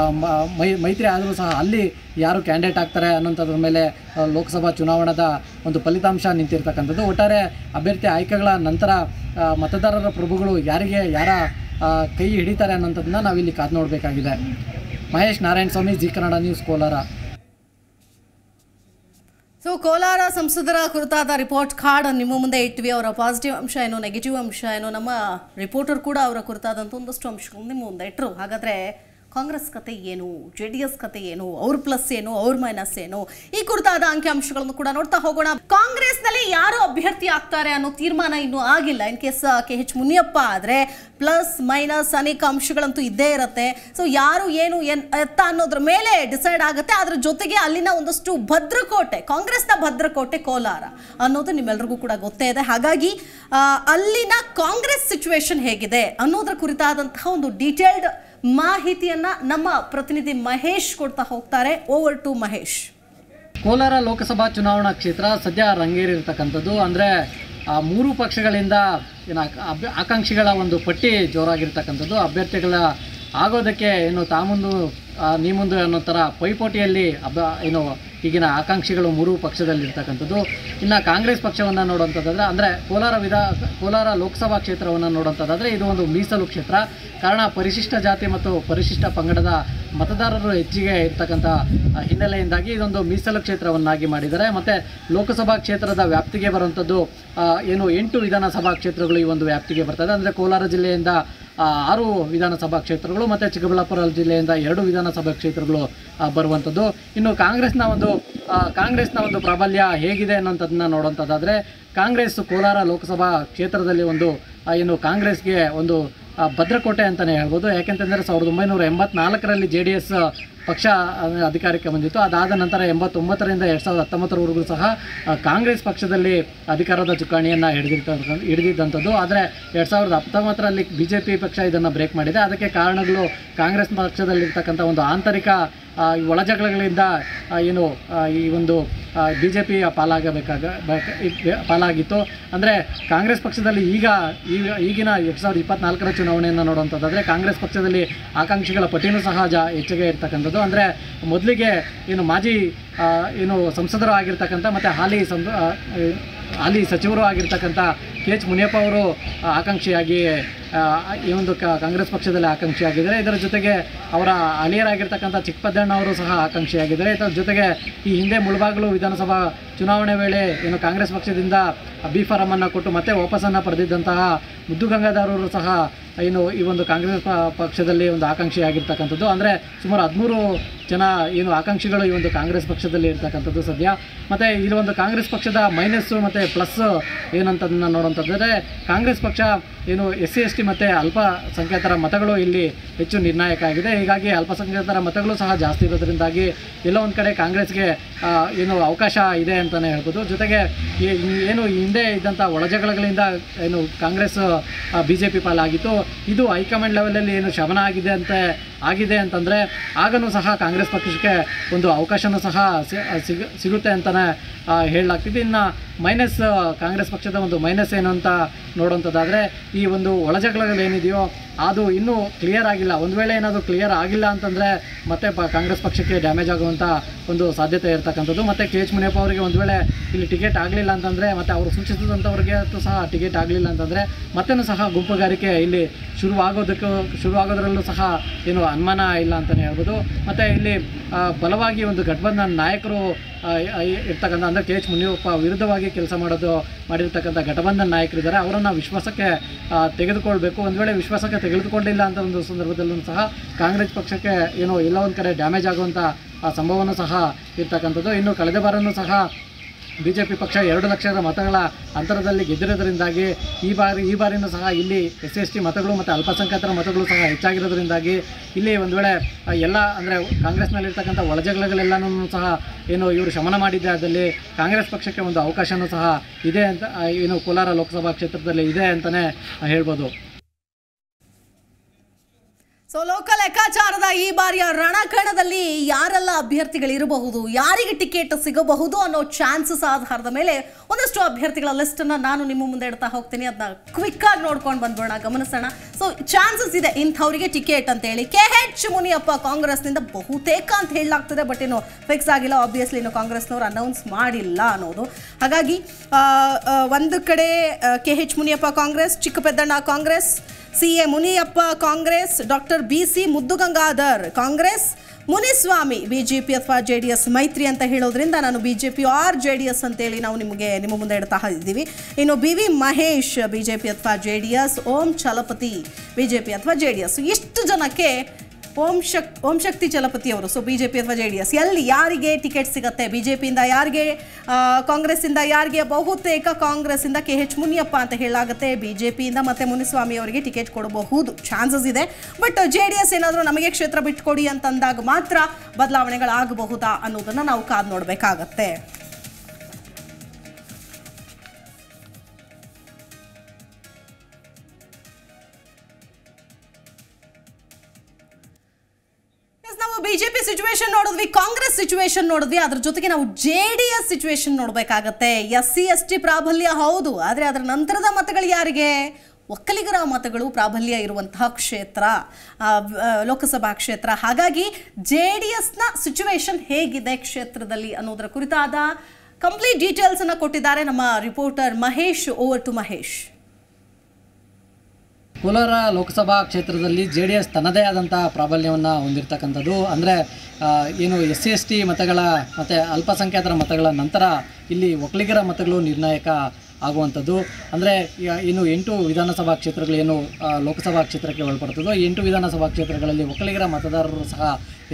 ಮೈ ಮೈತ್ರಿ ಆದರೂ ಸಹ ಅಲ್ಲಿ ಯಾರು ಕ್ಯಾಂಡಿಡೇಟ್ ಆಗ್ತಾರೆ ಅನ್ನೋಂಥದ್ರ ಮೇಲೆ ಆ, ಲೋಕಸಭಾ ಚುನಾವಣಾದ ಒಂದು ಫಲಿತಾಂಶ ನಿಂತಿರ್ತಕ್ಕಂಥದ್ದು ಒಟ್ಟಾರೆ ಅಭ್ಯರ್ಥಿ ಆಯ್ಕೆಗಳ ನಂತರ ಆ, ಮತದಾರರ ಪ್ರಭುಗಳು ಯಾರಿಗೆ ಯಾರ ಆ, ಕೈ ಹಿಡಿತಾರೆ ಅನ್ನೋಂಥದ್ದನ್ನ ನಾವಿಲ್ಲಿ ಕಾದು ನೋಡಬೇಕಾಗಿದೆ Mahesh Narayana Swamy Zee Kannada news Kolar so Kolar ಸಂಸದರ ಕುರಿತಾದ ರಿಪೋರ್ಟ್ ಕಾರ್ಡ್ ನಿಮ್ಮ ಮುಂದೆ ಇಟ್ವಿ ಅವರ ಪಾಸಿಟಿವ್ ಅಂಶ ಏನು ನೆಗೆಟಿವ್ ಅಂಶ ಏನು ನಮ್ಮ ರಿಪೋರ್ಟರ್ ಕೂಡ ಅವರ ಕುರಿತಾದಂಥ ಒಂದಷ್ಟು ಅಂಶಗಳು ನಿಮ್ಮ ಮುಂದೆ ಇಟ್ಟರು ಹಾಗಾದರೆ ಕಾಂಗ್ರೆಸ್ ಕತೆ ಏನು ಜೆ ಡಿ ಎಸ್ ಕತೆ ಏನು ಅವ್ರ ಪ್ಲಸ್ ಏನು ಅವ್ರ ಮೈನಸ್ ಏನು ಈ ಕುರಿತಾದ ಅಂಕಿಅಂಶಗಳನ್ನು ಕೂಡ ನೋಡ್ತಾ ಹೋಗೋಣ ಕಾಂಗ್ರೆಸ್ನಲ್ಲಿ ಯಾರು ಅಭ್ಯರ್ಥಿ ಆಗ್ತಾರೆ ಅನ್ನೋ ತೀರ್ಮಾನ ಇನ್ನೂ ಆಗಿಲ್ಲ in case K H Muniyappa ಆದರೆ ಪ್ಲಸ್ ಮೈನಸ್ ಅನೇಕ ಅಂಶಗಳಂತೂ ಇದ್ದೇ ಇರುತ್ತೆ ಸೊ ಯಾರು ಏನು ಎನ್ ಎತ್ತ ಅನ್ನೋದ್ರ ಮೇಲೆ ಡಿಸೈಡ್ ಆಗುತ್ತೆ ಅದ್ರ ಜೊತೆಗೆ ಅಲ್ಲಿನ ಒಂದಷ್ಟು ಭದ್ರಕೋಟೆ ಕಾಂಗ್ರೆಸ್ನ ಭದ್ರಕೋಟೆ ಕೋಲಾರ ಅನ್ನೋದು ನಿಮ್ಮೆಲ್ರಿಗೂ ಕೂಡ ಗೊತ್ತೇ ಇದೆ ಹಾಗಾಗಿ ಆ, ಅಲ್ಲಿನ ಕಾಂಗ್ರೆಸ್ ಸಿಚುವೇಶನ್ ಹೇಗಿದೆ ಅನ್ನೋದ್ರ ಕುರಿತಾದಂತಹ ಒಂದು ಡೀಟೇಲ್ಡ್ ಮಾಹಿತಿಯನ್ನ ನಮ್ಮ ಪ್ರತಿನಿಧಿ ಮಹೇಶ್ ಕೊಡ್ತಾ ಹೋಗ್ತಾರೆ ಓವರ್ ಟು ಮಹೇಶ್ ಕೋಲಾರ ಲೋಕಸಭಾ ಚುನಾವಣಾ ಕ್ಷೇತ್ರ ಸದ್ಯ ರಂಗೇರಿರ್ತಕ್ಕಂಥದ್ದು ಅಂದರೆ ಆ ಮೂರು ಪಕ್ಷಗಳಿಂದ ಏನು ಆಕ- ಅಭ್ಯ- ಆಕಾಂಕ್ಷಿಗಳ ಒಂದು ಪಟ್ಟಿ ಜೋರಾಗಿರ್ತಕ್ಕಂಥದ್ದು ಅಭ್ಯರ್ಥಿಗಳ ಆಗೋದಕ್ಕೆ ಏನು ತಾಮುಂದು ಆ, ನೀ ಮುಂದು ಅನ್ನೋ ಥರ ಪೈಪೋಟಿಯಲ್ಲಿ ಅಭ ಏನು ಈಗಿನ ಆಕಾಂಕ್ಷಿಗಳು ಮೂರು ಪಕ್ಷದಲ್ಲಿರ್ತಕ್ಕಂಥದ್ದು ಇನ್ನು ಕಾಂಗ್ರೆಸ್ ಪಕ್ಷವನ್ನು ನೋಡುವಂಥದ್ದಾದ್ರೆ ಅಂದರೆ ಕೋಲಾರ ವಿಧಾ ಕೋಲಾರ ಲೋಕಸಭಾ ಕ್ಷೇತ್ರವನ್ನು ನೋಡುವಂಥದ್ದಾದರೆ ಇದು ಒಂದು ಮೀಸಲು ಕ್ಷೇತ್ರ ಕಾರಣ ಪರಿಶಿಷ್ಟ ಜಾತಿ ಮತ್ತು ಪರಿಶಿಷ್ಟ ಪಂಗಡದ ಮತದಾರರು ಹೆಚ್ಚಿಗೆ ಇರ್ತಕ್ಕಂಥ ಆ, ಹಿನ್ನೆಲೆಯಿಂದಾಗಿ ಇದೊಂದು ಮೀಸಲು ಕ್ಷೇತ್ರವನ್ನಾಗಿ ಮಾಡಿದ್ದಾರೆ ಮತ್ತು ಲೋಕಸಭಾ ಕ್ಷೇತ್ರದ ವ್ಯಾಪ್ತಿಗೆ ಬರುವಂಥದ್ದು ಆ, ಏನು ಎಂಟು ವಿಧಾನಸಭಾ ಕ್ಷೇತ್ರಗಳು ಈ ಒಂದು ವ್ಯಾಪ್ತಿಗೆ ಬರ್ತದೆ ಅಂದರೆ ಕೋಲಾರ ಜಿಲ್ಲೆಯಿಂದ ಆ, ಆರು ವಿಧಾನಸಭಾ ಕ್ಷೇತ್ರಗಳು ಮತ್ತು ಚಿಕ್ಕಬಳ್ಳಾಪುರ ಜಿಲ್ಲೆಯಿಂದ ಎರಡು ವಿಧಾನಸಭಾ ಕ್ಷೇತ್ರಗಳು ಆ, ಬರುವಂಥದ್ದು ಇನ್ನು ಕಾಂಗ್ರೆಸ್ನ ಒಂದು ಆ, ಕಾಂಗ್ರೆಸ್ನ ಒಂದು ಪ್ರಾಬಲ್ಯ ಹೇಗಿದೆ ಅನ್ನೋಂಥದ್ದನ್ನ ನೋಡುವಂಥದ್ದಾದರೆ ಕಾಂಗ್ರೆಸ್ ಕೋಲಾರ ಲೋಕಸಭಾ ಕ್ಷೇತ್ರದಲ್ಲಿ ಒಂದು ಆ, ಏನು ಕಾಂಗ್ರೆಸ್ಗೆ ಒಂದು ಆ, ಭದ್ರಕೋಟೆ ಅಂತಲೇ ಹೇಳ್ಬೋದು ಯಾಕೆಂತಂದರೆ ಸಾವಿರದ ಒಂಬೈನೂರ ಎಂಬತ್ನಾಲ್ಕರಲ್ಲಿ ಜೆ ಡಿ ಎಸ್ ಪಕ್ಷ ಅಂದ್ರೆ, ಅಧಿಕಾರಕ್ಕೆ ಬಂದಿತ್ತು ಅದಾದ ನಂತರ ಎಂಬತ್ತೊಂಬತ್ತರಿಂದ ಎರಡು ಸಾವಿರದ ಹತ್ತೊಂಬತ್ತರವರೆಗೂ ಸಹ ಆ, ಕಾಂಗ್ರೆಸ್ ಪಕ್ಷದಲ್ಲಿ ಅಧಿಕಾರದ ಚುಕ್ಕಾಣಿಯನ್ನು ಹಿಡಿದಿರ್ತಕ್ಕಂಥ ಹಿಡಿದಿದ್ದಂಥದ್ದು ಆದರೆ ಎರಡು ಸಾವಿರದ ಹತ್ತೊಂಬತ್ತರಲ್ಲಿ ಬಿ ಜೆ ಪಿ ಪಕ್ಷ ಇದನ್ನು ಬ್ರೇಕ್ ಮಾಡಿದೆ ಅದಕ್ಕೆ ಕಾರಣಗಳು ಕಾಂಗ್ರೆಸ್ ಪಕ್ಷದಲ್ಲಿರ್ತಕ್ಕಂಥ ಒಂದು ಆಂತರಿಕ ಆ, ಈ ಒಳಜಗಳಗಳಿಂದ ಆ, ಏನು ಆ, ಈ ಒಂದು ಬಿ ಜೆ ಪಿಯ ಪಾಲಾಗಬೇಕಾಗ ಬೇಕ- ಈ ಬೆ- ಪಾಲಾಗಿತ್ತು ಅಂದರೆ ಕಾಂಗ್ರೆಸ್ ಪಕ್ಷದಲ್ಲಿ ಈಗ ಈಗ ಈಗಿನ ಎರಡು ಸಾವಿರದ ಇಪ್ಪತ್ನಾಲ್ಕರ ಚುನಾವಣೆಯನ್ನು ನೋಡುವಂಥದ್ದಾದರೆ ಕಾಂಗ್ರೆಸ್ ಪಕ್ಷದಲ್ಲಿ ಆಕಾಂಕ್ಷಿಗಳ ಪಟ್ಟಿನೂ ಸಹ ಜಾ ಹೆಚ್ಚಿಗೆ ಇರ್ತಕ್ಕಂಥದ್ದು ಅಂದರೆ ಮೊದಲಿಗೆ ಏನು ಮಾಜಿ ಆ, ಏನು ಸಂಸದರು ಆಗಿರ್ತಕ್ಕಂಥ ಮತ್ತು ಹಾಲಿ ಸಂ ಆ, ಹಾಲಿ ಸಚಿವರು ಆಗಿರ್ತಕ್ಕಂಥ ಕೆ ಎಚ್ ಮುನಿಯಪ್ಪ ಅವರು ಆ, ಆಕಾಂಕ್ಷಿಯಾಗಿ ಆ, ಈ ಒಂದು ಕ- ಕಾಂಗ್ರೆಸ್ ಪಕ್ಷದಲ್ಲಿ ಆಕಾಂಕ್ಷಿಯಾಗಿದ್ದಾರೆ ಇದರ ಜೊತೆಗೆ ಅವರ ಅಳಿಯರಾಗಿರ್ತಕ್ಕಂಥ ಚಿಕ್ಕಪದ್ದಣ್ಣ ಅವರು ಸಹ ಆಕಾಂಕ್ಷಿಯಾಗಿದ್ದಾರೆ ಇದರ ಜೊತೆಗೆ ಈ ಹಿಂದೆ ಮುಳಬಾಗಿಲು ವಿಧಾನಸಭಾ ಚುನಾವಣೆ ವೇಳೆ ಏನು ಕಾಂಗ್ರೆಸ್ ಪಕ್ಷದಿಂದ ಬಿ ಫಾರಮನ್ನು ಕೊಟ್ಟು ಮತ್ತೆ ವಾಪಸನ್ನು ಪಡೆದಿದ್ದಂತಹ ಮುದ್ದು ಗಂಗಾಧರರು ಸಹ ಏನು ಈ ಒಂದು ಕಾಂಗ್ರೆಸ್ ಪ- ಪಕ್ಷದಲ್ಲಿ ಒಂದು ಆಕಾಂಕ್ಷಿಯಾಗಿರ್ತಕ್ಕಂಥದ್ದು ಅಂದರೆ ಸುಮಾರು ಹದಿಮೂರು ಜನ ಏನು ಆಕಾಂಕ್ಷಿಗಳು ಈ ಒಂದು ಕಾಂಗ್ರೆಸ್ ಪಕ್ಷದಲ್ಲಿ ಇರ್ತಕ್ಕಂಥದ್ದು ಸದ್ಯ ಮತ್ತು ಇಲ್ಲಿ ಒಂದು ಕಾಂಗ್ರೆಸ್ ಪಕ್ಷದ ಮೈನಸ್ಸು ಮತ್ತು ಪ್ಲಸ್ ಏನಂತದನ್ನು ನೋಡುವಂಥದ್ದರೆ ಕಾಂಗ್ರೆಸ್ ಪಕ್ಷ ಏನು ಎಸ್ ಸಿ ಎಸ್ ಟಿ ಮತ್ತು ಅಲ್ಪಸಂಖ್ಯಾತರ ಮತಗಳು ಇಲ್ಲಿ ಹೆಚ್ಚು ನಿರ್ಣಾಯಕ ಆಗಿದೆ ಹೀಗಾಗಿ ಅಲ್ಪಸಂಖ್ಯಾತರ ಮತಗಳು ಸಹ ಜಾಸ್ತಿ ಇರೋದ್ರಿಂದಾಗಿ ಎಲ್ಲೋ ಒಂದು ಕಡೆ ಕಾಂಗ್ರೆಸ್ಗೆ ಆ, ಏನು ಅವಕಾಶ ಇದೆ ಅಂತಲೇ ಹೇಳ್ಬೋದು ಜೊತೆಗೆ ಈ- ಈ ಏನು ಈ ಹಿಂದೆ ಇದ್ದಂಥ ಒಳಜಗಳಗಳಿಂದ ಏನು ಕಾಂಗ್ರೆಸ್ ಬಿ ಜೆ ಪಿ ಪಾಲಾಗಿತ್ತು ಇದು ಹೈಕಮಾಂಡ್ ಲೆವೆಲಲ್ಲಿ ಏನು ಶಮನ ಆಗಿದೆ ಅಂತ ಆಗಿದೆ ಅಂತಂದರೆ ಆಗನೂ ಸಹ ಕಾಂಗ್ರೆಸ್ ಪಕ್ಷಕ್ಕೆ ಒಂದು ಅವಕಾಶನೂ ಸಹ ಸಿ- ಸಿಗ ಸಿಗುತ್ತೆ ಅಂತಲೇ ಹೇಳಲಾಗ್ತಿದೆ ಇನ್ನು ಮೈನಸ್ ಕಾಂಗ್ರೆಸ್ ಪಕ್ಷದ ಒಂದು ಮೈನಸ್ ಏನು ಅಂತ ನೋಡುವಂಥದ್ದಾದರೆ ಈ ಒಂದು ಒಳಜಗಳಗಳೇನಿದೆಯೋ ಅದು ಇನ್ನೂ ಕ್ಲಿಯರ್ ಆಗಿಲ್ಲ ಒಂದು ವೇಳೆ ಏನಾದರೂ ಕ್ಲಿಯರ್ ಆಗಿಲ್ಲ ಅಂತಂದರೆ ಮತ್ತೆ ಪ ಕಾಂಗ್ರೆಸ್ ಪಕ್ಷಕ್ಕೆ ಡ್ಯಾಮೇಜ್ ಆಗುವಂಥ ಒಂದು ಸಾಧ್ಯತೆ ಇರತಕ್ಕಂಥದ್ದು ಮತ್ತು ಕೆ ಎಚ್ ಮುನಿಯಪ್ಪ ಅವರಿಗೆ ಒಂದು ವೇಳೆ ಇಲ್ಲಿ ಟಿಕೆಟ್ ಆಗಲಿಲ್ಲ ಅಂತಂದರೆ ಮತ್ತು ಅವರು ಸೂಚಿಸಿದಂಥವ್ರಿಗೆ ಸಹ ಟಿಕೆಟ್ ಆಗಲಿಲ್ಲ ಅಂತಂದರೆ ಮತ್ತೇನು ಸಹ ಗುಂಪುಗಾರಿಕೆ ಇಲ್ಲಿ ಶುರುವಾಗೋದಕ್ಕೂ ಶುರುವಾಗೋದ್ರಲ್ಲೂ ಸಹ ಏನು ಅನುಮಾನ ಇಲ್ಲ ಅಂತಲೇ ಹೇಳ್ಬೋದು ಮತ್ತು ಇಲ್ಲಿ ಆ, ಬಲವಾಗಿ ಒಂದು ಗಠಬಂಧನ್ ನಾಯಕರು ಆ, ಇ- ಇರ್ತಕ್ಕಂಥ ಅಂದರೆ ಕೆ ಎಚ್ ಮುನಿಯಪ್ಪ ವಿರುದ್ಧವಾಗಿ ಕೆಲಸ ಮಾಡೋದು ಮಾಡಿರ್ತಕ್ಕಂಥ ಘಟಬಂಧನ್ ನಾಯಕರಿದ್ದಾರೆ ಅವರನ್ನು ವಿಶ್ವಾಸಕ್ಕೆ ಆ, ತೆಗೆದುಕೊಳ್ಬೇಕು ಒಂದು ವೇಳೆ ವಿಶ್ವಾಸಕ್ಕೆ ತೆಗೆದುಕೊಂಡಿಲ್ಲ ಅಂತ ಒಂದು ಸಂದರ್ಭದಲ್ಲೂ ಸಹ ಕಾಂಗ್ರೆಸ್ ಪಕ್ಷಕ್ಕೆ ಏನೋ ಎಲ್ಲ ಒಂದು ಕಡೆ ಡ್ಯಾಮೇಜ್ ಆಗುವಂಥ ಆ ಸಂಭವನೂ ಸಹ ಇರ್ತಕ್ಕಂಥದ್ದು ಇನ್ನು ಕಳೆದ ಬಾರನೂ ಸಹ ಬಿ ಜೆ ಪಿ ಪಕ್ಷ ಎರಡು ಲಕ್ಷದ ಮತಗಳ ಅಂತರದಲ್ಲಿ ಗೆದ್ದಿರೋದ್ರಿಂದಾಗಿ ಈ ಬಾರಿ ಈ ಬಾರಿನೂ ಸಹ ಇಲ್ಲಿ ಎಸ್ ಎಸ್ ಟಿ ಮತಗಳು ಮತ್ತು ಅಲ್ಪಸಂಖ್ಯಾತರ ಮತಗಳು ಸಹ ಹೆಚ್ಚಾಗಿರೋದ್ರಿಂದಾಗಿ ಇಲ್ಲಿ ಒಂದು ವೇಳೆ ಆ, ಎಲ್ಲ ಅಂದರೆ ಕಾಂಗ್ರೆಸ್ನಲ್ಲಿರ್ತಕ್ಕಂಥ ಒಳಜಗಳಗಳೆಲ್ಲನೂ ಸಹ ಏನು ಇವರು ಶಮನ ಮಾಡಿದ್ದೆ ಅದಲ್ಲಿ ಕಾಂಗ್ರೆಸ್ ಪಕ್ಷಕ್ಕೆ ಒಂದು ಅವಕಾಶನೂ ಸಹ ಇದೆ ಅಂತ ಆ, ಏನು ಕೋಲಾರ ಲೋಕಸಭಾ ಕ್ಷೇತ್ರದಲ್ಲಿ ಇದೆ ಅಂತಲೇ ಹೇಳ್ಬೋದು ಸೊ ಲೋಕ ಲೆಕ್ಕಾಚಾರದ ಈ ಬಾರಿಯ ರಣಕಣದಲ್ಲಿ ಯಾರೆಲ್ಲ ಅಭ್ಯರ್ಥಿಗಳಿರಬಹುದು ಯಾರಿಗೆ ಟಿಕೆಟ್ ಸಿಗಬಹುದು ಅನ್ನೋ ಚಾನ್ಸಸ್ ಆಧಾರದ ಮೇಲೆ ಒಂದಷ್ಟು ಅಭ್ಯರ್ಥಿಗಳ ಲಿಸ್ಟ್ ಅನ್ನ ನಾನು ನಿಮ್ಮ ಮುಂದೆ ಇಡ್ತಾ ಹೋಗ್ತೀನಿ ಅದನ್ನ ಕ್ವಿಕ್ ಆಗಿ ನೋಡ್ಕೊಂಡು ಬಂದ್ಬೋಣ ಗಮನಿಸೋಣ ಸೊ ಚಾನ್ಸಸ್ ಇದೆ ಇಂಥವರಿಗೆ ಟಿಕೆಟ್ ಅಂತ ಹೇಳಿ ಕೆ ಎಚ್ ಮುನಿಯಪ್ಪ ಕಾಂಗ್ರೆಸ್ನಿಂದ ಬಹುತೇಕ ಅಂತ ಹೇಳಲಾಗ್ತದೆ ಬಟ್ ಇನ್ನು ಫಿಕ್ಸ್ ಆಗಿಲ್ಲ ಆಬ್ವಿಯಸ್ಲಿ ಇನ್ನು ಕಾಂಗ್ರೆಸ್ನವ್ರು ಅನೌನ್ಸ್ ಮಾಡಿಲ್ಲ ಅನ್ನೋದು ಹಾಗಾಗಿ ಆ, ಆ, ಒಂದು ಕಡೆ K H Muniyappa Congress Chikkapeddanna Congress C A Muniyappa Congress doctor B C Muddugangadhar Congress Muniswamy BJP ಅಥವಾ ಜೆ ಡಿ ಎಸ್ ಮೈತ್ರಿ ಅಂತ ಹೇಳೋದ್ರಿಂದ ನಾನು BJP or J D S ಅಂತೇಳಿ ನಾವು ನಿಮಗೆ ನಿಮ್ಮ ಮುಂದೆ ಇಡ್ತಾ ಇದ್ದೀವಿ ಇನ್ನು ಬಿ ವಿ ಮಹೇಶ್ ಬಿಜೆಪಿ ಅಥವಾ J D S Om Chalapathi BJP ಅಥವಾ ಜೆ ಡಿ ಎಸ್ ಇಷ್ಟು ಜನಕ್ಕೆ ಓಂ ಶಕ್ ಓಂ ಶಕ್ತಿ ಚಲಪತಿ ಅವರು ಸೊ ಬಿ ಜೆ ಪಿ ಅಥವಾ ಜೆ ಡಿ ಎಸ್ ಎಲ್ಲಿ ಯಾರಿಗೆ ಟಿಕೆಟ್ ಸಿಗುತ್ತೆ ಬಿ ಜೆ ಪಿಯಿಂದ ಯಾರಿಗೆ ಆ, ಕಾಂಗ್ರೆಸ್ಸಿಂದ ಯಾರಿಗೆ ಬಹುತೇಕ ಕಾಂಗ್ರೆಸ್ಸಿಂದ ಕೆ ಎಚ್ ಮುನಿಯಪ್ಪ ಅಂತ ಹೇಳಾಗುತ್ತೆ ಬಿ ಜೆ ಪಿಯಿಂದ ಮತ್ತೆ ಮುನಿಸ್ವಾಮಿ ಅವರಿಗೆ ಟಿಕೆಟ್ ಕೊಡಬಹುದು ಚಾನ್ಸಸ್ ಇದೆ ಬಟ್ ಜೆ ಡಿ ಎಸ್ ಏನಾದರೂ ನಮಗೆ ಕ್ಷೇತ್ರ ಬಿಟ್ಕೊಡಿ ಅಂತಂದಾಗ ಮಾತ್ರ ಬದಲಾವಣೆಗಳಾಗಬಹುದಾ ಅನ್ನೋದನ್ನು ನಾವು ಕಾದು ನೋಡಬೇಕಾಗತ್ತೆ Yes, ನಾವು ಬಿಜೆಪಿ ಸಿಚುವೇಶನ್ ನೋಡಿದ್ವಿ ಕಾಂಗ್ರೆಸ್ ಸಿಚುವೇಶನ್ ನೋಡಿದ್ವಿ ಅದ್ರ ಜೊತೆಗೆ ನಾವು ಜೆ ಡಿ ಎಸ್ ಸಿಚುವೇಶನ್ ನೋಡಬೇಕಾಗತ್ತೆ ಎಸ್ ಸಿ ಎಸ್ ಟಿ ಪ್ರಾಬಲ್ಯ ಹೌದು ಆದರೆ ಅದರ ನಂತರದ ಮತಗಳು ಯಾರಿಗೆ ಒಕ್ಕಲಿಗರ ಮತಗಳು ಪ್ರಾಬಲ್ಯ ಇರುವಂತಹ ಕ್ಷೇತ್ರ ಆ, ಆ, ಲೋಕಸಭಾ ಕ್ಷೇತ್ರ ಹಾಗಾಗಿ ಜೆ ಡಿ ಎಸ್ನ ಸಿಚುವೇಶನ್ ಹೇಗಿದೆ ಕ್ಷೇತ್ರದಲ್ಲಿ ಅನ್ನೋದರ ಕುರಿತಾದ ಕಂಪ್ಲೀಟ್ ಡೀಟೇಲ್ಸ್ ಅನ್ನ ಕೊಟ್ಟಿದ್ದಾರೆ ನಮ್ಮ reporter Mahesh over to Mahesh Kolar Lok Sabha ಕ್ಷೇತ್ರದಲ್ಲಿ ಜೆ ಡಿ ಎಸ್ ತನ್ನದೇ ಆದಂಥ ಪ್ರಾಬಲ್ಯವನ್ನು ಹೊಂದಿರತಕ್ಕಂಥದ್ದು ಅಂದರೆ ಏನು ಎಸ್ ಸಿ ಎಸ್ ಟಿ ಮತಗಳ ಮತ್ತು ಅಲ್ಪಸಂಖ್ಯಾತರ ಮತಗಳ ನಂತರ ಇಲ್ಲಿ ಒಕ್ಕಲಿಗರ ಮತಗಳು ನಿರ್ಣಾಯಕ ಆಗುವಂಥದ್ದು ಅಂದರೆ ಇನ್ನು ಎಂಟು ವಿಧಾನಸಭಾ ಕ್ಷೇತ್ರಗಳೇನು ಆ, ಲೋಕಸಭಾ ಕ್ಷೇತ್ರಕ್ಕೆ ಒಳಪಡ್ತದೋ ಈ ಎಂಟು ವಿಧಾನಸಭಾ ಕ್ಷೇತ್ರಗಳಲ್ಲಿ ಒಕ್ಕಲಿಗರ ಮತದಾರರು ಸಹ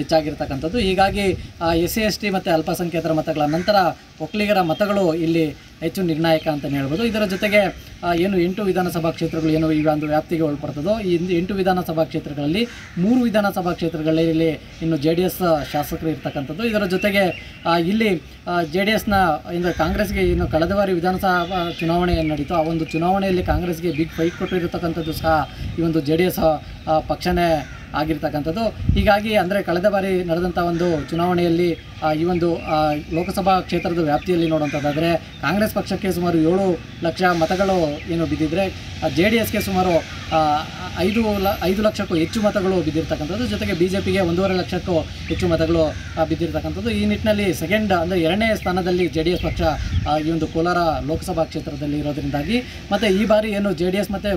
ಹೆಚ್ಚಾಗಿರ್ತಕ್ಕಂಥದ್ದು ಹೀಗಾಗಿ ಎಸ್ ಸಿ ಎಸ್ ಟಿ ಮತ್ತು ಅಲ್ಪಸಂಖ್ಯಾತರ ಮತಗಳ ನಂತರ ಒಕ್ಕಲಿಗರ ಮತಗಳು ಇಲ್ಲಿ ಹೆಚ್ಚು ನಿರ್ಣಾಯಕ ಅಂತಲೇ ಹೇಳ್ಬೋದು ಇದರ ಜೊತೆಗೆ ಆ, ಏನು ಎಂಟು ವಿಧಾನಸಭಾ ಕ್ಷೇತ್ರಗಳು ಏನು ಈ ಒಂದು ವ್ಯಾಪ್ತಿಗೆ ಒಳಪಡ್ತದೋ ಈ ಇಂದು ಎಂಟು ವಿಧಾನಸಭಾ ಕ್ಷೇತ್ರಗಳಲ್ಲಿ ಮೂರು ವಿಧಾನಸಭಾ ಕ್ಷೇತ್ರಗಳಲ್ಲಿ ಇನ್ನು ಜೆ ಡಿ ಎಸ್ ಶಾಸಕರು ಇರ್ತಕ್ಕಂಥದ್ದು ಇದರ ಜೊತೆಗೆ ಆ, ಇಲ್ಲಿ ಜೆ ಡಿ ಎಸ್ನ ಇಂದ ಕಾಂಗ್ರೆಸ್ಗೆ ಇನ್ನು ಕಳೆದ ಬಾರಿ ವಿಧಾನಸಭಾ ಚುನಾವಣೆ ಏನು ನಡೀತು ಆ ಒಂದು ಚುನಾವಣೆಯಲ್ಲಿ ಕಾಂಗ್ರೆಸ್ಗೆ ಬಿಗ್ ಫೈಟ್ ಕೊಟ್ಟಿರತಕ್ಕಂಥದ್ದು ಸಹ ಈ ಒಂದು ಜೆ ಡಿ ಎಸ್ ಪಕ್ಷನೇ ಆಗಿರ್ತಕ್ಕಂಥದ್ದು ಹೀಗಾಗಿ ಅಂದರೆ ಕಳೆದ ಬಾರಿ ನಡೆದಂಥ ಒಂದು ಚುನಾವಣೆಯಲ್ಲಿ ಆ, ಈ ಒಂದು ಆ, ಲೋಕಸಭಾ ಕ್ಷೇತ್ರದ ವ್ಯಾಪ್ತಿಯಲ್ಲಿ ನೋಡುವಂಥದ್ದಾದರೆ ಕಾಂಗ್ರೆಸ್ ಪಕ್ಷಕ್ಕೆ ಸುಮಾರು ಏಳು ಲಕ್ಷ ಮತಗಳು ಏನು ಬಿದ್ದಿದ್ರೆ ಜೆ ಡಿ ಎಸ್ಗೆ ಸುಮಾರು ಆ, ಐದು ಲ ಐದು ಲಕ್ಷಕ್ಕೂ ಹೆಚ್ಚು ಮತಗಳು ಬಿದ್ದಿರ್ತಕ್ಕಂಥದ್ದು ಜೊತೆಗೆ ಬಿ ಜೆ ಪಿಗೆ ಒಂದೂವರೆ ಲಕ್ಷಕ್ಕೂ ಹೆಚ್ಚು ಮತಗಳು ಆ, ಬಿದ್ದಿರ್ತಕ್ಕಂಥದ್ದು ಈ ನಿಟ್ಟಿನಲ್ಲಿ ಸೆಕೆಂಡ್ ಅಂದರೆ ಎರಡನೇ ಸ್ಥಾನದಲ್ಲಿ ಜೆ ಡಿ ಎಸ್ ಪಕ್ಷ ಆ, ಈ ಒಂದು ಕೋಲಾರ ಲೋಕಸಭಾ ಕ್ಷೇತ್ರದಲ್ಲಿ ಇರೋದ್ರಿಂದಾಗಿ ಮತ್ತು ಈ ಬಾರಿ ಏನು ಜೆ ಡಿ ಎಸ್ ಮತ್ತು